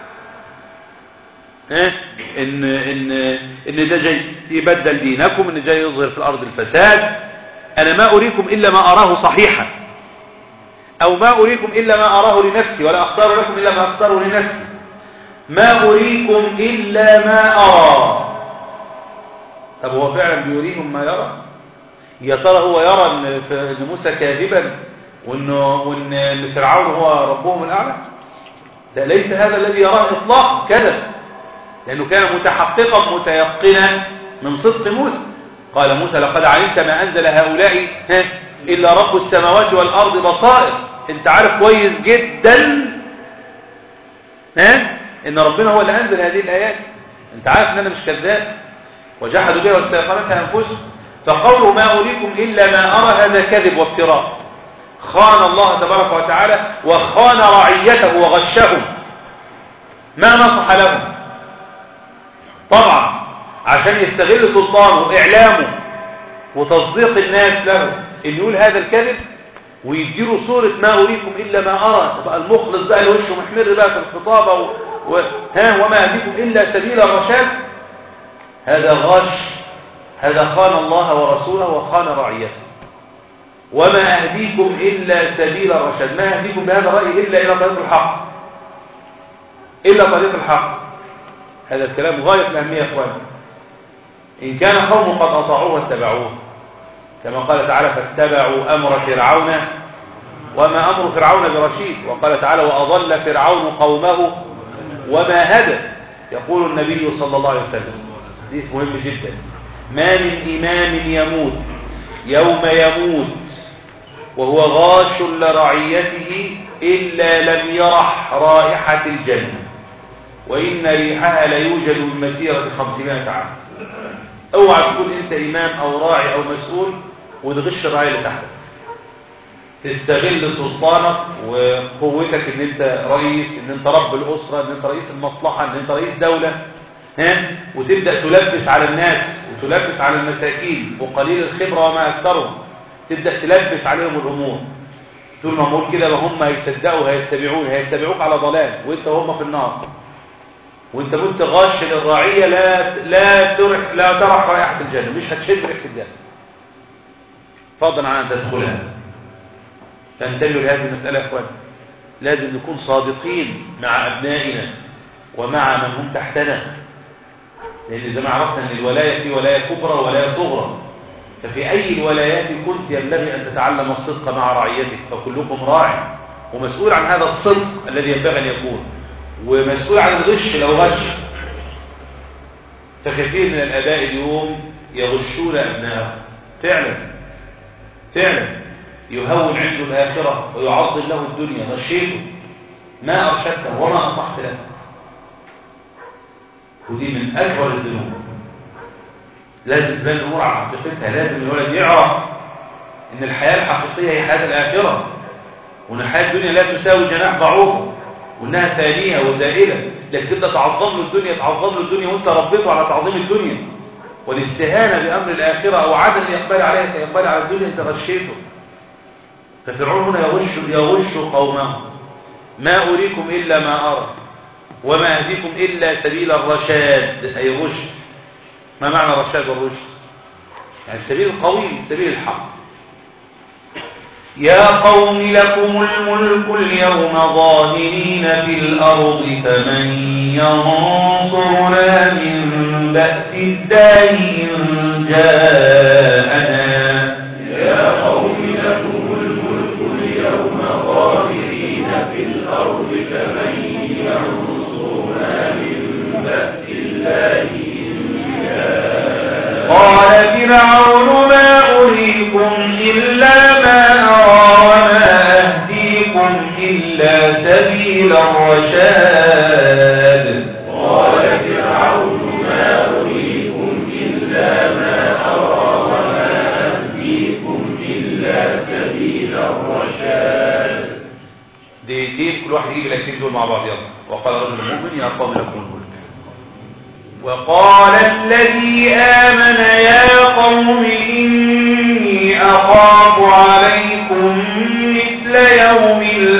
إيه؟ إن, إن, إن ده جاي يبدل دينكم إن جاي يظهر في الأرض الفساد أنا ما أريكم إلا ما أراه صحيحا أو ما أريكم إلا ما أراه لنفسي ولا أختار لكم إلا ما أختاره لنفسي ما أريكم إلا ما أرى طب هو فعلا بيريهم ما يرى يا ترى هو يرى إن, إن موسى كاذبا وإنه وإن فرعون هو ربهم الأعلى ده ليس هذا الذي يراه إطلاق كذب لأنه كان متحققا متيقنا من صدق موسى قال موسى لقد علمت ما أنزل هؤلاء إلا رب السماوات والأرض بصائر انت عارف كويس جدا ها ان ربنا هو اللي انزل هذه الايات انت عارف ان انا مش كذاب وجحدوا بها واستيقنتها انفسهم فقوله ما اريكم الا ما ارى هذا كذب وافتراء خان الله تبارك وتعالى وخان رعيته وغشهم ما نصح لهم طبعا عشان يستغل سلطانه إعلامه وتصديق الناس له اللي يقول هذا الكذب ويديله صورة ما أريكم إلا ما أرى بقى المخلص بقى اللي وشه محمر بقى في الخطابة و... و... ها وما أهديكم إلا سبيل الرشاد هذا غش هذا خان الله ورسوله وخان رعيته وما أهديكم إلا سبيل الرشاد ما أهديكم بهذا الرأي إلا إلى طريق الحق إلا طريق الحق هذا الكلام غاية الأهمية يا أخواني إن كان قوم قد أطاعوه واتبعوه كما قال تعالى فاتبعوا أمر فرعون وما أمر فرعون برشيد وقال تعالى وأضل فرعون قومه وما هدى يقول النبي صلى الله عليه وسلم حديث مهم جدا ما من إمام يموت يوم يموت وهو غاش لرعيته إلا لم يرح رائحة الجنة وإن ريحها ليوجد من مسيرة خمسمائة عام اوعى تكون انت امام او راعي او مسؤول وتغش الرعاية اللي تحتك تستغل سلطانك وقوتك ان انت رئيس ان انت رب الاسرة ان انت رئيس المصلحة ان انت رئيس دولة ها وتبدأ تلبس على الناس وتلبس على المساكين وقليل الخبرة وما اكثرهم تبدأ تلبس عليهم الامور طول ما نقول كده هم هيصدقوا هيتبعون هيتبعوك على ضلال وانت وهم في النار وانت كنت غاش للراعية لا لا ترح لا ترح رائحة الجنة مش هتشم ريحة الجنة فضلا عن ان تدخلها فانتبهوا لهذه المسألة يا اخوان لازم نكون صادقين مع ابنائنا ومع من هم تحتنا لان زي ما عرفنا ان الولاية في ولاية كبرى وولاية صغرى ففي اي الولايات كنت ينبغي ان تتعلم الصدق مع رعيتك فكلكم راع ومسؤول عن هذا الصدق الذي ينبغي ان يكون ومسؤول عن الغش لو غش فكثير من الآباء اليوم يغشون أبنائهم فعلا فعلا يهون عنده الآخرة ويعظم له الدنيا غشيته ما أرشدته وما أنصحت له ودي من أكبر الذنوب لازم تبان الأمور على حقيقتها لازم الولد يعرف إن الحياة الحقيقية هي حياة الآخرة وإن الحياة الدنيا لا تساوي جناح بعوضة وانها ثانية وزائلة لكن تبدأ تعظم له الدنيا تعظم له الدنيا وانت ربيته على تعظيم الدنيا والاستهانة بأمر الآخرة أو عدم الإقبال عليها كإقبال على الدنيا انت غشيته ففرعون هنا يغش يغش قومه ما أريكم إلا ما أرى وما أهديكم إلا سبيل الرشاد أي رشد ما معنى الرشاد والرشد يعني السبيل القويم سبيل الحق يا قوم لكم الملك اليوم ظاهرين في الأرض فمن ينصرنا من بأس الله إن جاءنا يا قوم لكم الملك اليوم ظاهرين في الأرض فمن ينصرنا من بأس الله إن جاءنا قال فرعون ما أريكم إلا ما أرى وما أهديكم إلا سبيل الرشاد قال فرعون ما أريكم إلا ما أرى وما أهديكم إلا سبيل الرشاد دقيقتين كل واحد يجيب الاكتين دول مع بعض يلا وقال رجل المؤمن يا قوم لكم الملك وقال الذي آمن يا قوم إني أخاف عليكم مثل يوم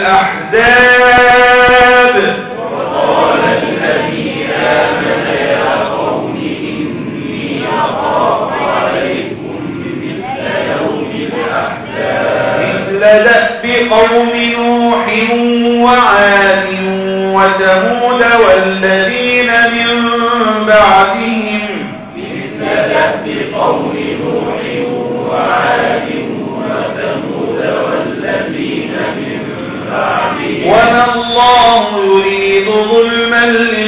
الأحزاب وقال الذي آمن يا قوم إني أخاف عليكم مثل يوم الأحزاب مثل دأب قوم نوح وعاد وثمود والذين من بعدهم مثل دأب قوم نوح وعاد وثمود والذين من بعدهم وما الله يريد ظلما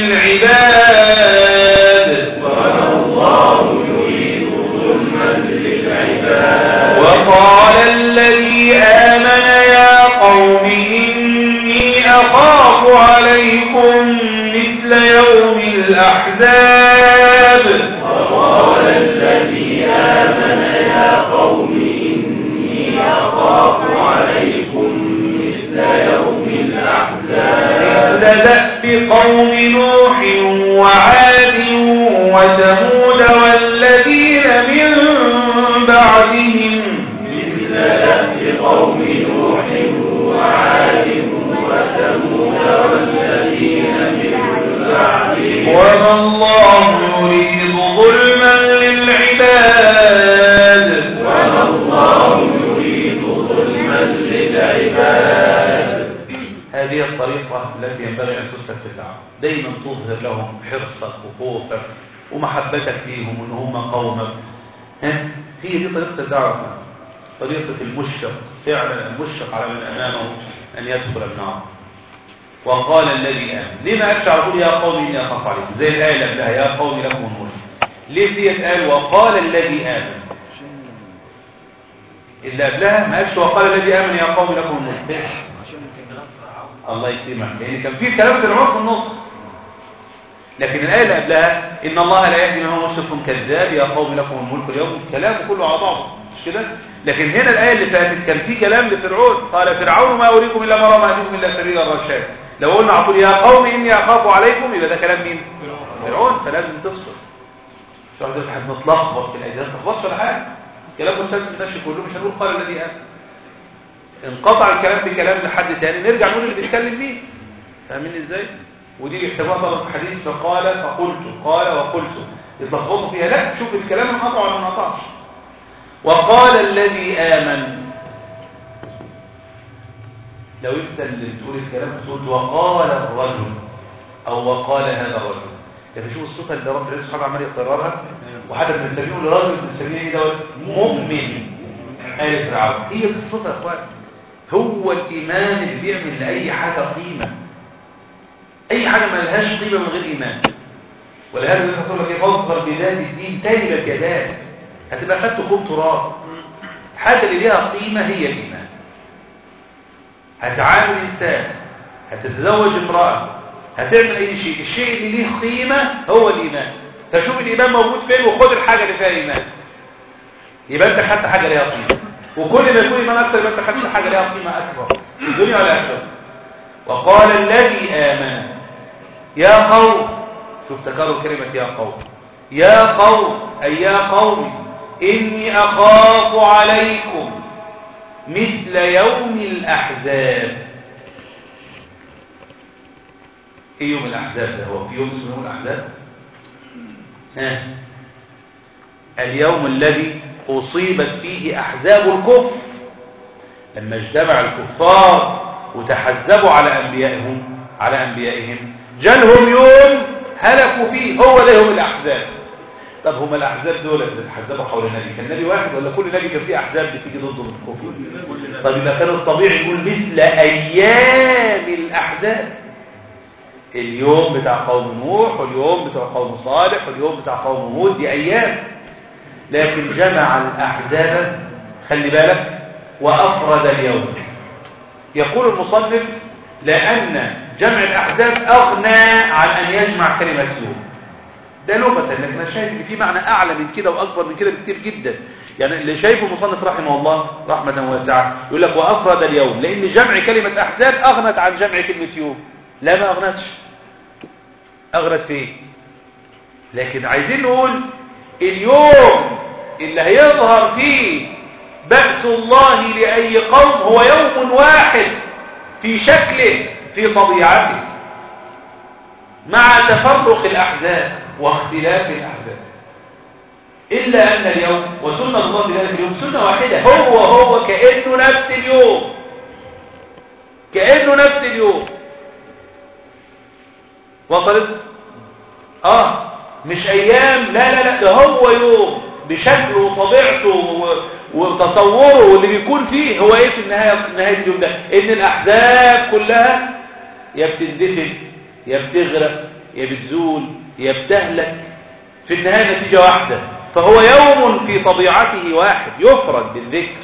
للعباد وما الله يريد ظلما للعباد وقال الذي آمن يا قوم إني أخاف عليكم مثل يوم الأحزاب وقال الذي آمن يا قوم إني أخاف عليكم مثل يوم الأحزاب مثل دأب قوم نوح وعاد وثمود وما الله يريد ظلما للعباد وما الله يريد ظلما للعباد هذه الطريقة التي ينبغي أن تسلك في الدعوة دايما تظهر لهم حرصك وخوفك ومحبتك ليهم وان هم قومك ها هي دي طريقة الدعوة طريقة المشفق فعلا المشفق على من أمامه أن يدخل النار وقال الذي آمن ليه ما قالش على طول يا قوم إني أخاف عليكم زي الآية اللي قبلها يا قوم لكم الملك ليه ديت قال وقال الذي آمن اللي قبلها ما قالش وقال الذي آمن يا قوم لكم الملك الله يكرمك لأن كان في كلام فرعون في النص لكن الآية اللي قبلها إن الله لا يهدي من هو مشرك كذاب يا قوم لكم الملك اليوم الكلام كله على بعضه مش كده لكن هنا الآية اللي فاتت كان في كلام لفرعون قال فرعون ما أريكم إلا ما رمى أهديكم إلا سبيل الرشاد لو قلنا عطول يا قوم إني أخاف عليكم يبقى ده كلام مين فرعون فلازم تفصل مش واحد يقول احنا بنتلخبط في الأجهزة ما تخبطش ولا حاجة كلام مستلزم ماشي كله مش هنقول قال الذي آمن انقطع الكلام بكلام لحد تاني نرجع نقول اللي بيتكلم فيه فاهمين ازاي ودي بيحتاجوها طبعا في حديث فقال فقلت قال وقلت يتلخبطوا فيها لا شوف الكلام انقطع ولا ما انقطعش وقال الذي آمن لو انت اللي بتقول الكلام بتقول وقال الرجل او وقال هذا الرجل يعني شوف الصفه اللي رب العزه سبحانه عمال يقررها وحتى بنسميه لراجل بنسميه ايه دوت مؤمن آل فرعون هي دي الصفه يا اخوان هو الايمان اللي بيعمل لاي حاجه قيمه اي حاجه ما لهاش قيمه من غير ايمان ولهذا يقول لك ايه فاظفر بذات الدين تجلب يداك هتبقى خدت كوب تراب الحاجه اللي ليها قيمه هي الايمان هتعامل انسان هتتزوج امراه هتعمل اي شيء الشيء اللي ليه قيمه هو الايمان فشوف الايمان موجود فين وخد الحاجه اللي فيها ايمان يبقى انت خدت حاجه ليها قيمه وكل ما يكون ايمان اكثر يبقى انت خدت حاجه ليها قيمه اكبر في الدنيا والاخره وقال الذي امن يا قوم شوف تكرر كلمه يا قوم يا قوم اي يا قوم اني اخاف عليكم مثل يوم الاحزاب ايه يوم الاحزاب ده هو في يوم اسمه يوم الاحزاب ها اليوم الذي اصيبت فيه احزاب الكفر لما اجتمع الكفار وتحزبوا على انبيائهم على انبيائهم جالهم يوم هلكوا فيه هو ده يوم الاحزاب طب هم الاحزاب دول اللي تحزبوا حول النبي كان النبي واحد ولا كل نبي كان فيه احزاب بتيجي ضده من الكفر طب يبقى كان الطبيعي يقول مثل ايام الاحزاب اليوم بتاع قوم نوح واليوم بتاع قوم صالح واليوم بتاع قوم هود دي ايام لكن جمع الاحزاب خلي بالك وافرد اليوم يقول المصنف لان جمع الاحزاب اغنى عن ان يجمع كلمه يوم ده لغه لكن انا شايف ان في معنى اعلى من كده واكبر من كده بكتير جدا يعني اللي شايفه المصنف رحمه الله رحمه واسعه يقول لك وافرد اليوم لان جمع كلمه احزاب اغنت عن جمع كلمه يوم لا ما اغنتش اغنت في ايه لكن عايزين نقول اليوم اللي هيظهر فيه بأس الله لأي قوم هو يوم واحد في شكله في طبيعته مع تفرق الأحزاب واختلاف الأحزاب إلا أن اليوم وسنة الله في ذلك اليوم سنة واحدة هو هو كأنه نفس اليوم كأنه نفس اليوم وصلت اه مش ايام لا لا لا ده هو يوم بشكله وطبيعته وتصوره واللي بيكون فيه هو ايه في النهايه في نهايه اليوم ده ان الاحزاب كلها يا بتندفن يا بتغرق يا بتزول يا بتهلك في النهايه نتيجه واحده فهو يوم في طبيعته واحد يفرد بالذكر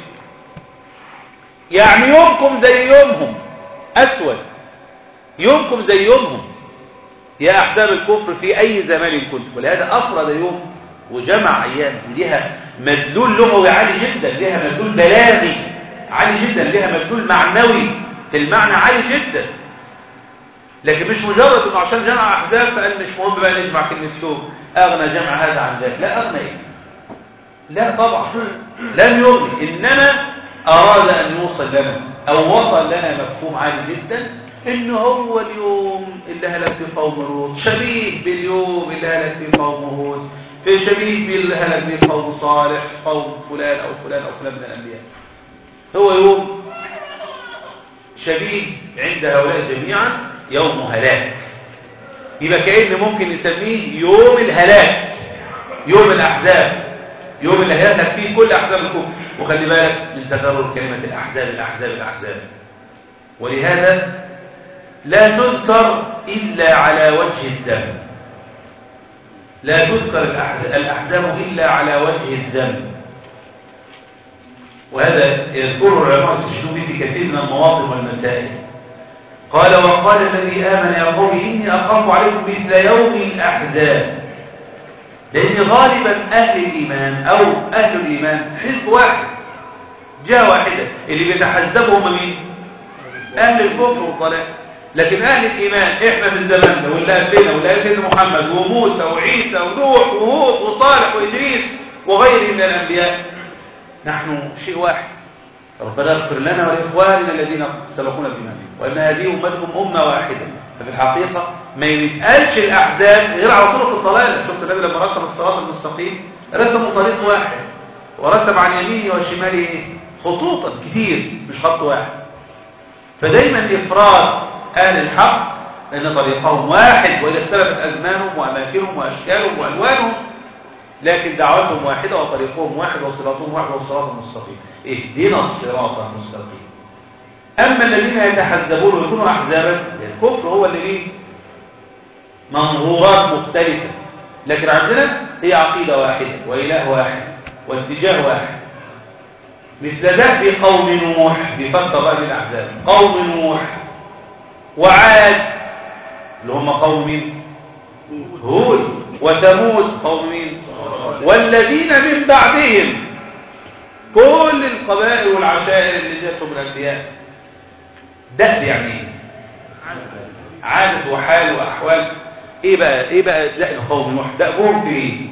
يعني يومكم زي يومهم اسود يومكم زي يومهم يا أحزاب الكفر في أي زمان كنت ولهذا أفرد يوم وجمع أيام لها مدلول لغوي عالي جدا لها مدلول بلاغي عالي جدا لها مدلول معنوي في المعنى عالي جدا لكن مش مجرد انه عشان جمع احزاب فقال مش مهم بقى نجمع كلمه يوم اغنى جمع هذا عن ذاك لا اغنى ايه لا طبعا لم يغني انما اراد ان يوصل لنا او وصل لنا مفهوم عالي جدا ان هو اليوم اللي هلك في قوم لوط شبيه باليوم اللي هلك في قوم هود في شبيه باللي هلك في قوم صالح قوم فلان او فلان او فلان من الانبياء هو يوم شبيه عند هؤلاء جميعا يوم هلاك يبقى كأن ممكن نسميه يوم الهلاك يوم الأحزاب يوم اللي هيهلك فيه كل أحزاب الكفر وخلي بالك من تكرر كلمة الأحزاب الأحزاب الأحزاب ولهذا لا تذكر إلا على وجه الذم لا تذكر الأحزاب إلا على وجه الذم وهذا يذكره العلماء الشنوبي في كثير من المواطن والمسائل قال وقال الذي آمن يا قوم إني أخاف عليكم مثل يوم الأحزاب لأن غالبا أهل الإيمان أو أهل الإيمان حزب واحد جهة واحدة اللي بيتحزبهم مين؟ أهل الكفر والضلال لكن أهل الإيمان إحنا في الزمان ده واللي قبلنا واللي قبل محمد وموسى وعيسى ونوح وهود وصالح وإدريس وغيره من الأنبياء نحن شيء واحد ربنا اغفر لنا ولإخواننا الذين سبقونا بالإيمان وأن هذه أمتكم أمة واحدة ففي الحقيقة ما يتقالش الأحزاب غير على طرق الضلالة شفت النبي لما رسم الصراط المستقيم رسموا طريق واحد ورسم عن يمينه وشماله خطوطا كتير مش خط واحد فدايما إفراد أهل الحق لأن طريقهم واحد وإذا اختلفت أزمانهم وأماكنهم وأشكالهم وألوانهم لكن دعوتهم واحدة وطريقهم واحد وصراطهم واحد والصراط المستقيم اهدنا الصراط المستقيم أما الذين يتحزبون ويكونوا أحزابا الكفر هو اللي ليه منظورات مختلفة لكن عندنا هي عقيدة واحدة وإله واحد واتجاه واحد مثل ده في قوم نوح بفترة بقى للأحزاب قوم نوح وعاد اللي هم قوم مين هود وثمود قوم مين والذين من بعدهم كل القبائل والعشائر اللي جاءتهم الأنبياء ده يعني ايه عادة وحال وأحوال ايه بقى ايه بقى دأب قوم نوح دأبهم في ايه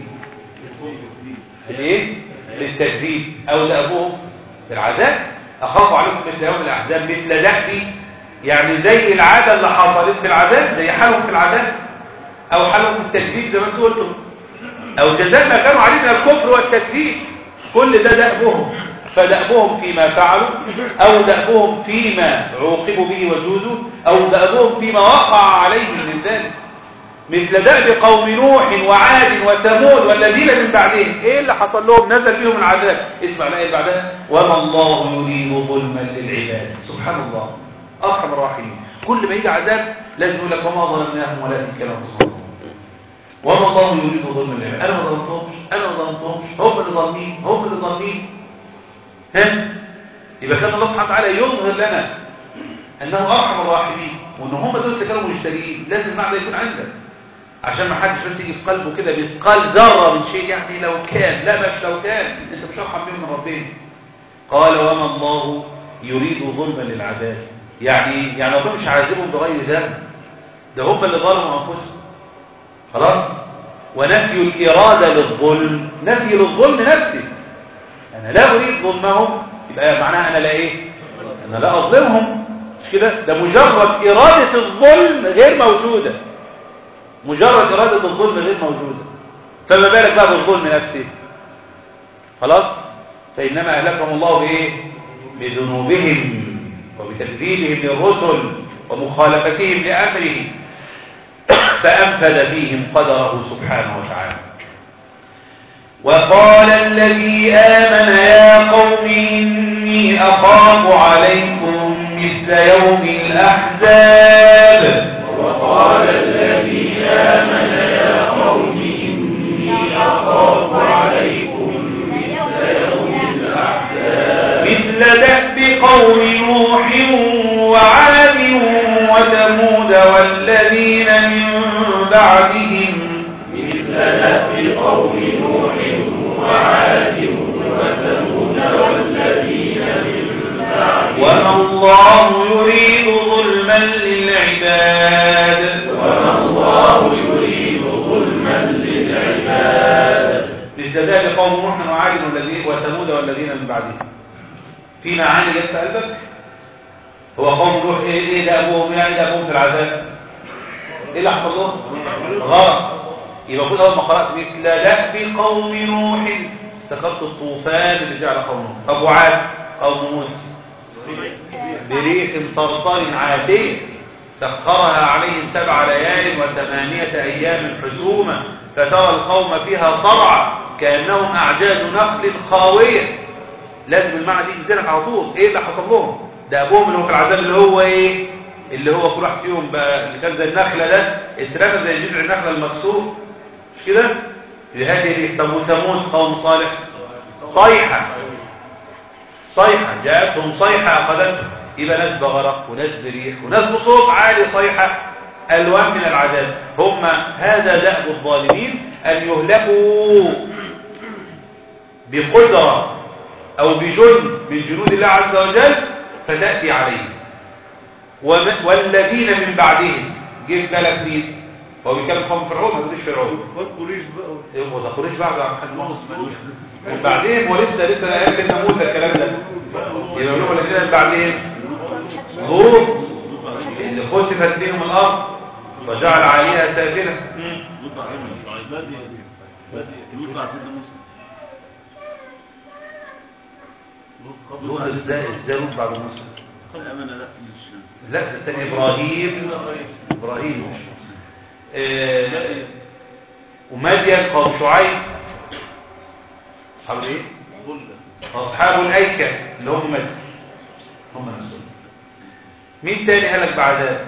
في ايه في التكذيب او دأبهم في العذاب اخاف عليكم مثل يوم الاحزاب مثل دأبي يعني زي العادة اللي حصلت في العذاب زي حالهم في العذاب او حالهم في التكذيب زي ما انتم قلتم او جزاء ما كانوا عليه من الكفر والتكذيب كل ده دأبهم فدأبهم فيما فعلوا أو دأبهم فيما عوقبوا به وجوزوا أو دأبهم فيما وقع عليهم من ذلك مثل دأب قوم نوح وعاد وثمود والذين من بعدهم ايه اللي حصل لهم نزل فيهم العذاب اسمع الآية اللي بعدها وما الله يريد ظلما للعباد سبحان الله أرحم الراحمين كل ما يجي عذاب لازم يقول لك وما ظلمناهم ولكن كانوا ظالمين وما الله يريد ظلما للعباد انا ما ظلمتهمش انا ما ظلمتهمش هم اللي ظالمين هم اللي ظالمين ها يبقى كان الله سبحانه وتعالى يظهر لنا انه ارحم الراحمين وان هم دول اللي كانوا مشتريين لازم المعنى يكون عندك عشان ما حدش بس يجي في قلبه كده مثقال ذره من شيء يعني لو كان لا مش لو كان انت مش ارحم بهم من ربنا قال وما الله يريد ظلما للعباد يعني يعني ربنا مش عاذبهم بغير ذنب ده هم اللي ظلموا انفسهم خلاص ونفي الاراده للظلم نفي للظلم نفسه انا لا اريد ظلمهم يبقى معناها انا لا ايه انا لا اظلمهم مش كده ده مجرد اراده الظلم غير موجوده مجرد اراده الظلم غير موجوده فما بالك بقى بالظلم نفسه خلاص فانما اهلكهم الله بايه بذنوبهم وبتكذيبهم للرسل ومخالفتهم لامره فانفذ فيهم قدره سبحانه وتعالى وقال الذي آمن يا قوم إني أخاف عليكم مثل يوم الأحزاب وقال الذي آمن يا قوم إني أخاف عليكم مثل يوم الأحزاب مثل دأب قوم نوح وعاد وثمود والذين من بعدهم مثل دأب قوم نوح وعاد وثمود والذين من بعدهم وما الله يريد ظلما للعباد وما الله يريد ظلما للعباد مثل ذلك قوم نوح وعاد والذين وثمود والذين من بعدهم في معاني جت في قلبك هو قوم نوح ايه ايه ده ابوهم يعني ده ابوهم في العذاب ايه اللي حصل لهم غرق يبقى كل اول ما قرات مثل دأب قوم نوح افتكرت الطوفان اللي جعل قوم نوح ابو عاد قوم موسى بريح صرصر عاتيه سخرها عليهم سبع ليال وثمانية أيام حسوما فترى القوم فيها صرعى كأنهم أعجاز نخل خاوية لازم المعنى دي ينزلك على طول ايه اللي حصل لهم ده ابوهم اللي هو في العذاب اللي هو ايه اللي هو كل واحد فيهم بقى اللي كان زي النخله ده اترمى زي جذع النخله المكسور مش كده لهذه الريح طب وثمود قوم صالح صيحه صيحه جاءتهم صيحه اخذتهم يبقى ناس بغرق وناس بريح وناس بصوت عالي صيحه الوان من العذاب هم هذا دأب الظالمين ان يهلكوا بقدره او بجند من جنود الله عز وجل فتأتي عليهم وم- والذين من بعدهم جه بالك مين هو بيتكلم قوم فرعون ما بيقولش فرعون والقريش بقى ايه هو ده قريش بعد عن حد من بعدين هو لسه لسه قال لنا موسى الكلام ده يبقى لهم الذين من بعدهم لوط اللي خسفت بهم الارض وجعل عليها سافلة لوط عليهم بادي بادي لوط على سيدنا موسى لوط ازاي ازاي لوط بعد موسى قال امانه لا مش لا ده الثاني ابراهيم ابراهيم مش موسى آه، ومدين قوم شعيب اصحاب ايه اصحاب الايكه اللي هم مدين هم نفسهم مين تاني هلك بعدها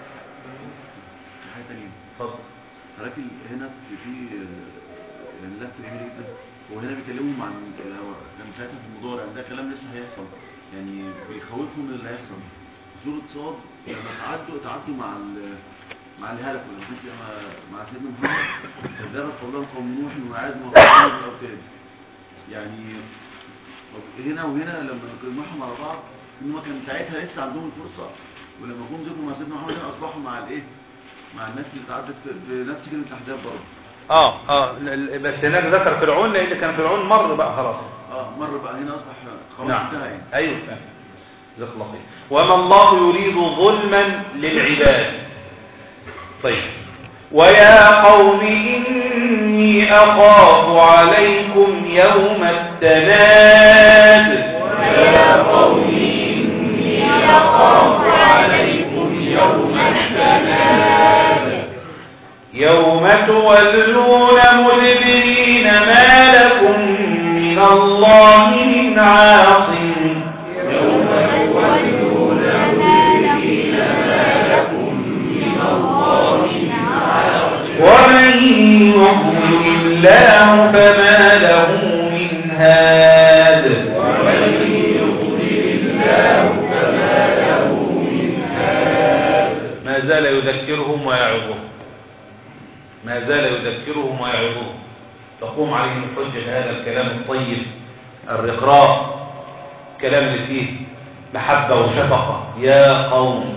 حاجه ثانيه اتفضل ولكن هنا في في آه، يعني لفت جميل جدا وهنا بيكلمهم عن آه، كان ساعتها في المضارع ده كلام لسه هيحصل يعني بيخوفهم من اللي هيحصل سورة صاد لما تعدوا تعدوا مع ال مع الهلك ولا كنت مع مع سيدنا محمد كذبت قولهم قوم نوح وعاد وقوم الاوتاد يعني هنا وهنا لما نجمعهم على بعض ان هم كان ساعتها لسه عندهم الفرصه ولما جم ذكروا مع سيدنا محمد هنا اصبحوا مع الايه مع الناس اللي تعدت في في نفس كلمه الاحزاب برضه اه اه ل- ل- بس هناك ذكر فرعون لان كان فرعون مر بقى خلاص اه مره بقى هنا اصبح خلاص نعم انتهى يعني ايوه فاهم جزاك الله خير وما الله يريد ظلما للعباد طيب ويا قوم إني أخاف عليكم يوم التناد ويا قوم إني أخاف عليكم يوم التناد يوم تولون مدبرين ما لكم من الله من عاصم يوم تولون مدبرين ما لكم من الله من عاصم ومن يضلل الله فما له من هاد ومن يضلل الله فما له من هاد ما زال يذكرهم ويعظهم ما زال يذكرهم ويعظهم تقوم عليهم الحجة هذا الكلام الطيب الرقراء كلام اللي فيه محبة وشفقة يا قوم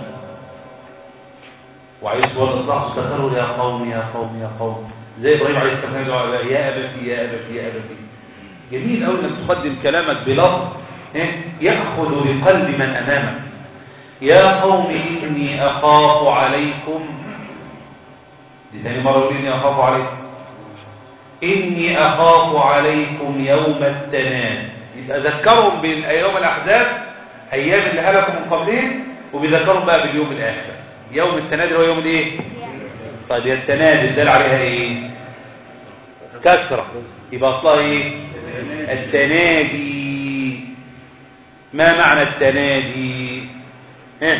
وعليه الصلاة والسلام استغفروا يا قوم يا قوم يا قوم زي إبراهيم عليه السلام يدعو على يا أبتي يا أبتي يا أبتي جميل أوي إنك تقدم كلامك بلفظ إيه؟ يأخذ بقلب من أمامك يا قوم إني أخاف عليكم دي ثاني مرة يقول إني أخاف عليكم إني أخاف عليكم يوم التناد يبقى ذكرهم بالأيام الأحزاب أيام اللي هلكوا من قبلهم وبيذكرهم بقى باليوم الآخر يوم التناد هو يوم الإيه؟ طيب يا التناد الدال عليها إيه؟ كسرة يبقى أصلها إيه؟ التنادي ما معنى التنادي؟ ها؟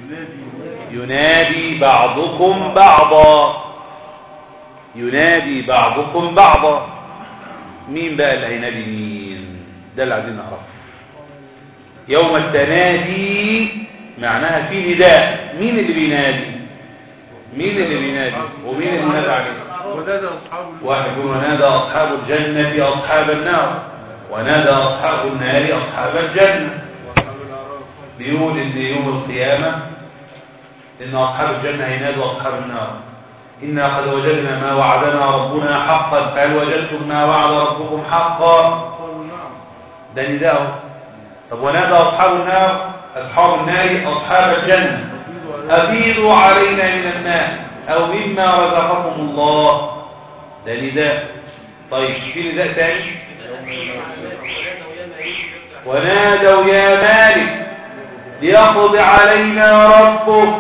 ينادي بعضكم بعضا ينادي بعضكم بعضا مين بقى اللي هينادي مين ده اللي عايزين نعرفه يوم التنادي معناها في نداء مين اللي بينادي مين اللي بينادي ومين اللي نادى عليه ونادى اصحاب واحد يقول ونادى أصحاب الجنة أصحاب النار ونادى أصحاب النار أصحاب الجنة بيقول إن يوم القيامة إن أصحاب الجنة هينادوا أصحاب النار إنا قد وجدنا ما وعدنا ربنا حقا فهل وجدتم ما وعد ربكم حقا ده نداءه طب ونادى أصحاب النار أصحاب النار أصحاب الجنة أفيضوا علينا من الماء أو مما رزقكم الله ده نداء طيب في نداء ثاني ونادوا يا مالك ليقضي علينا ربك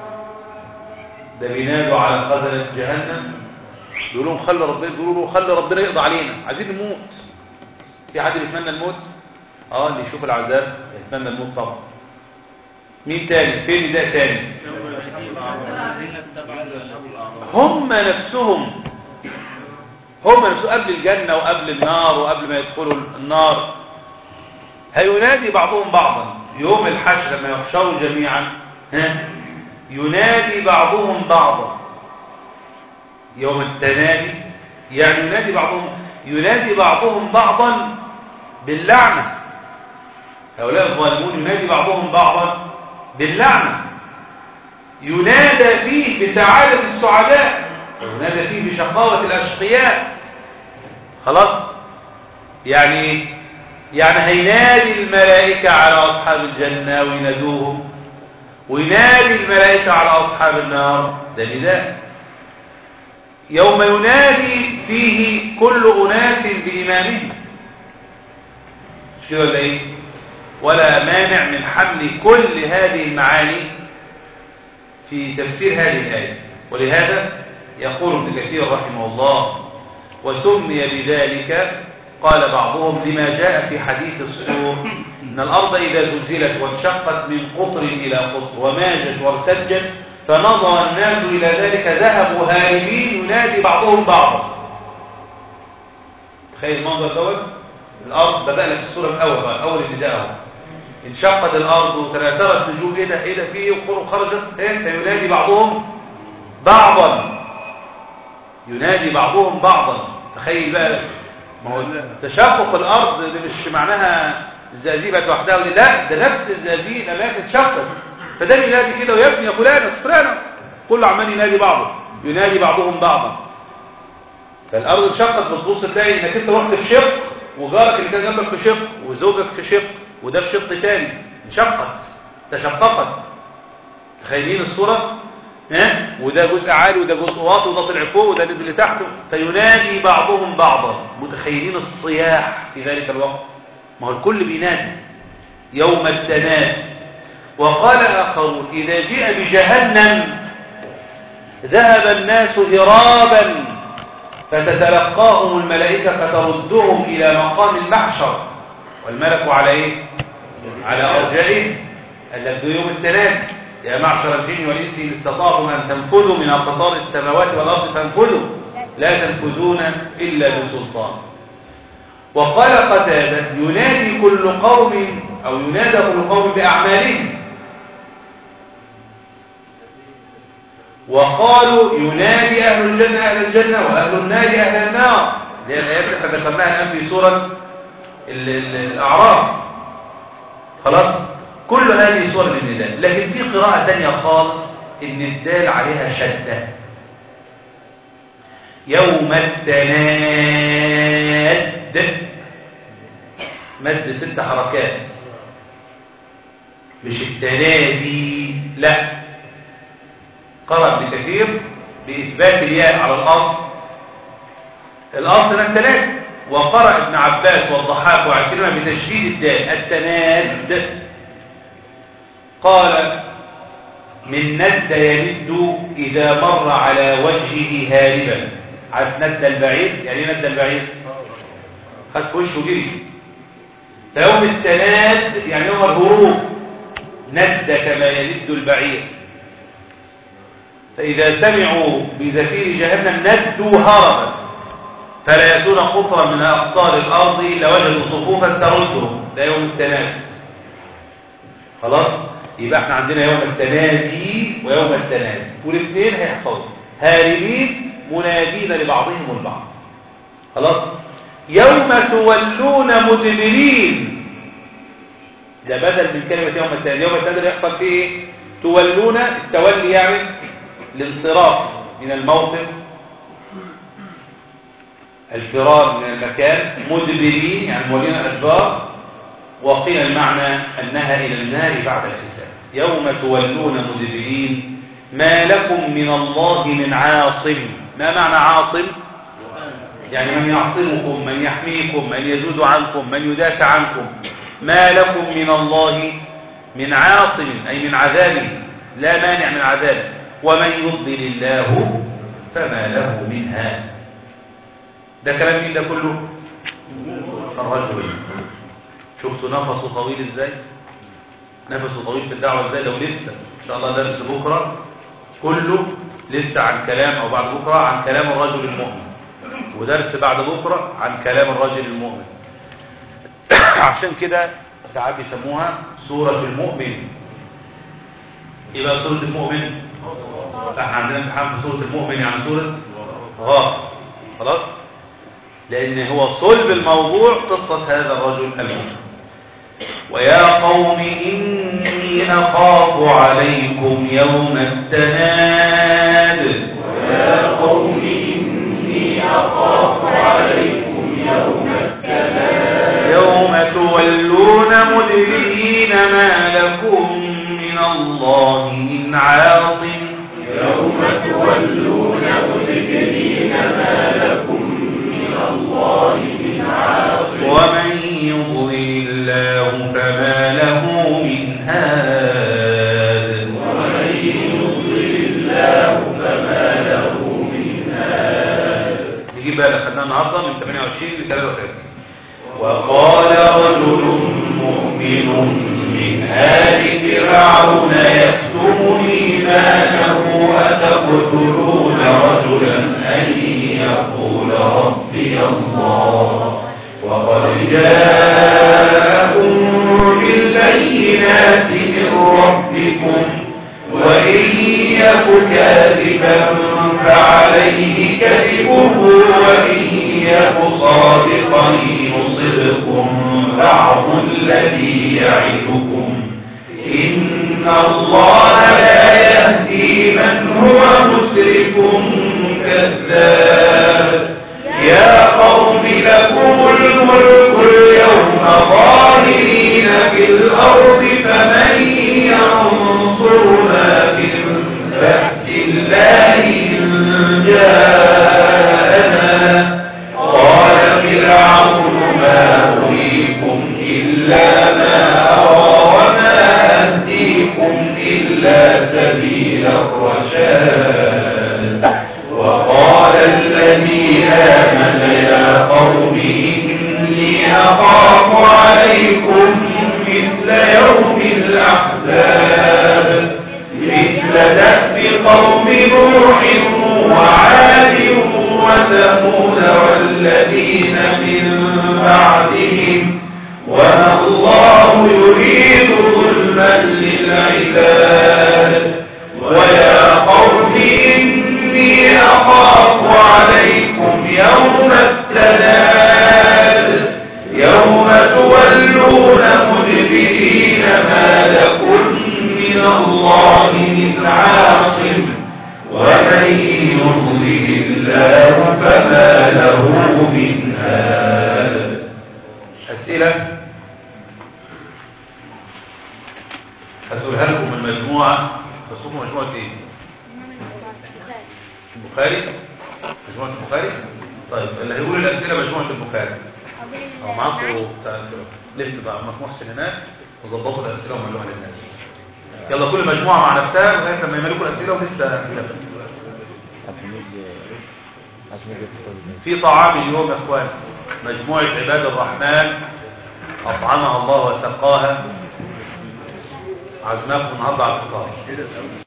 ده بينادوا على خزنة جهنم يقولوا لهم خلي ربنا يقولوا له خلي ربنا يقضي علينا عايزين نموت في حد بيتمنى الموت اه اللي يشوف العذاب يتمنى الموت طبعا مين تاني فين نداء تاني هم نفسهم هم نفسهم قبل الجنة وقبل النار وقبل ما يدخلوا النار هينادي بعضهم بعضا يوم الحشر لما يحشروا جميعا ها ينادي بعضهم بعضا يوم التنادي يعني ينادي بعضهم ينادي بعضهم بعضا باللعنة هؤلاء الظالمون ينادي بعضهم بعضا باللعنة ينادى فيه بسعادة السعداء وينادى فيه بشقاوة الأشقياء خلاص يعني ايه؟ يعني هينادي الملائكة على أصحاب الجنة وينادوهم وينادي الملائكة على أصحاب النار ده نداء يوم ينادي فيه كل أناس بإمامهم مش كده ولا إيه ولا مانع من حمل كل هذه المعاني في تفسير هذه الآية ولهذا يقول ابن كثير رحمه الله وسمي بذلك قال بعضهم لما جاء في حديث الصور إن الأرض إذا زلزلت وانشقت من قطر إلى قطر وماجت وارتجت فنظر الناس إلى ذلك ذهبوا هاربين ينادي بعضهم بعضا تخيل المنظر دوت الأرض بدأ لك الصورة الأول بقى أول ابتداء انشقت الأرض وتناثرت نجوم إيه ده إيه ده في إيه وخرجت إيه فينادي بعضهم بعضا ينادي بعضهم بعضا تخيل بقى ما هو تشقق الأرض ده مش معناها الزقازيق وحدها ودي لا ده نفس الزقازيق الأماكن اتشقت فده ينادي كده ويبني يا فلان فلان كله عمال ينادي بعضه ينادي بعضهم بعضا فالأرض انشقت بتبص تلاقي انك انت رحت في شق وجارك اللي كان جنبك في شق وزوجك في شق وده في شق تاني انشقت تشققت تخيلين الصورة ها وده جزء عالي وده جزء واطي وده طلع فوق وده اللي تحته فينادي بعضهم بعضا متخيلين الصياح في ذلك الوقت ما هو الكل بينادي يوم التناد وقال آخرون إذا جاء بجهنم ذهب الناس هرابا فتتلقاهم الملائكة فتردهم إلى مقام المحشر والملك على إيه؟ على أرجائه الذي يوم التناد يا معشر الجن والإنس إن استطاعتم أن تنفذوا من أقطار السماوات والأرض فانفذوا لا تنفذون إلا بسلطان وقال قتادة ينادي كل قوم أو ينادى كل قوم بأعمالهم وقالوا ينادي أهل الجنة أهل الجنة وأهل النار أهل النار دي الآيات اللي احنا ذكرناها الآن في سورة ال- ال- الأعراف خلاص كل هذه صور النداء لكن في قراءة ثانية خالص إن الدال عليها شدة يوم التناد مد ست حركات مش التنادي لا قرأ ابن كثير بإثبات الياء على الأصل الأصل هنا التناد وقرأ ابن عباس والضحاك وعكرمة بتشديد الدال التناد قال من ند يند إذا مر على وجهه هاربا عارف ند البعيد يعني ايه ند البعيد خد في وشه جري فيوم التناد يعني يوم الهروب ند كما يند البعير فإذا سمعوا بزفير جهنم ندوا هربا فلا يأتون قطرا من أقطار الأرض إلا وجدوا صفوفا تردهم ده يوم التناد خلاص يبقى احنا عندنا يوم التنادي ويوم التنادي والاثنين هيحصلوا هاربين منادين لبعضهم البعض خلاص يوم تولون مدبرين ده بدل من كلمة يوم التنادي يوم التنادي يحصل فيه ايه تولون التولي يعني الانصراف من الموقف الفرار من المكان مدبرين يعني مولين الأدبار وقيل المعنى أنها إلى النار بعد الحساب يوم تولون مدبرين ما لكم من الله من عاصم ما معنى عاصم يعني من يعصمكم من يحميكم من يزود عنكم من يدافع عنكم ما لكم من الله من عاصم أي من عذابه لا مانع من عذابه ومن يضلل الله فما له من هاد ده كلام مين ده كله الرجل شفتوا نفسه طويل ازاي نفسه طويل في الدعوة ازاي لو لسه ان شاء الله درس بكرة كله لسه عن كلام او بعد بكرة عن كلام الرجل المؤمن ودرس بعد بكرة عن كلام الرجل المؤمن عشان كده ساعات يسموها سورة المؤمن يبقى سورة المؤمن احنا عندنا امتحان في سورة المؤمن يعني سورة غافر خلاص لان هو صلب الموضوع قصة هذا الرجل المؤمن ويا قوم إني أخاف عليكم يوم التناد ويا قوم إني أخاف عليكم يوم التناد يوم تولون مدبرين ما لكم من الله من عاصم يوم تولون مدبرين ما لكم من الله من عاصم ومن يضلل الله فما له من هاد ومن يضلل الله فما له من هاد نجيب بقى اللي خدناه النهارده من 28 ل 33 وقال رجل مؤمن من آل فرعون يكتم إيمانه أتقتلون رجلا أن يقول ربي الله وقد جاءكم بالبينات من ربكم وإن يك كاذبا فعليه كذبه وإن يك صادقا يصبكم بعض الذي يعدكم إن الله لا يهدي من هو مسرف كذاب يا قوم لكم الملك اليوم ظاهرين في الأرض فمن ينصرنا من بأس الله إن جاءنا قال فرعون ما أريكم إلا ما أرى وما أهديكم إلا سبيل الرشاد وقال الذي آمن يا قوم إني أخاف عليكم مثل يوم الأحزاب مثل دأب قوم نوح وعاد وثمود والذين من بعدهم وما الله يريد ظلما للعباد ويا قوم إني أخاف عليكم يوم التناد يوم تولون مدبرين ما لكم من الله من عاصم ومن يضلل الله فما له من هاد أسئلة هسألها لكم المجموعة تصوم مجموعة ايه البخاري مجموعة البخاري طيب اللي هيقول الأسئلة مجموعة البخاري أو معاكم لفت بقى مجموعة هناك وظبطوا الأسئلة وملوها للناس يلا كل مجموعة مع نفسها لغاية لما يملكوا الأسئلة ولسه في طعام اليوم يا اخوان مجموعة عباد الرحمن أطعمها الله وسقاها عزماكم النهارده على الفطار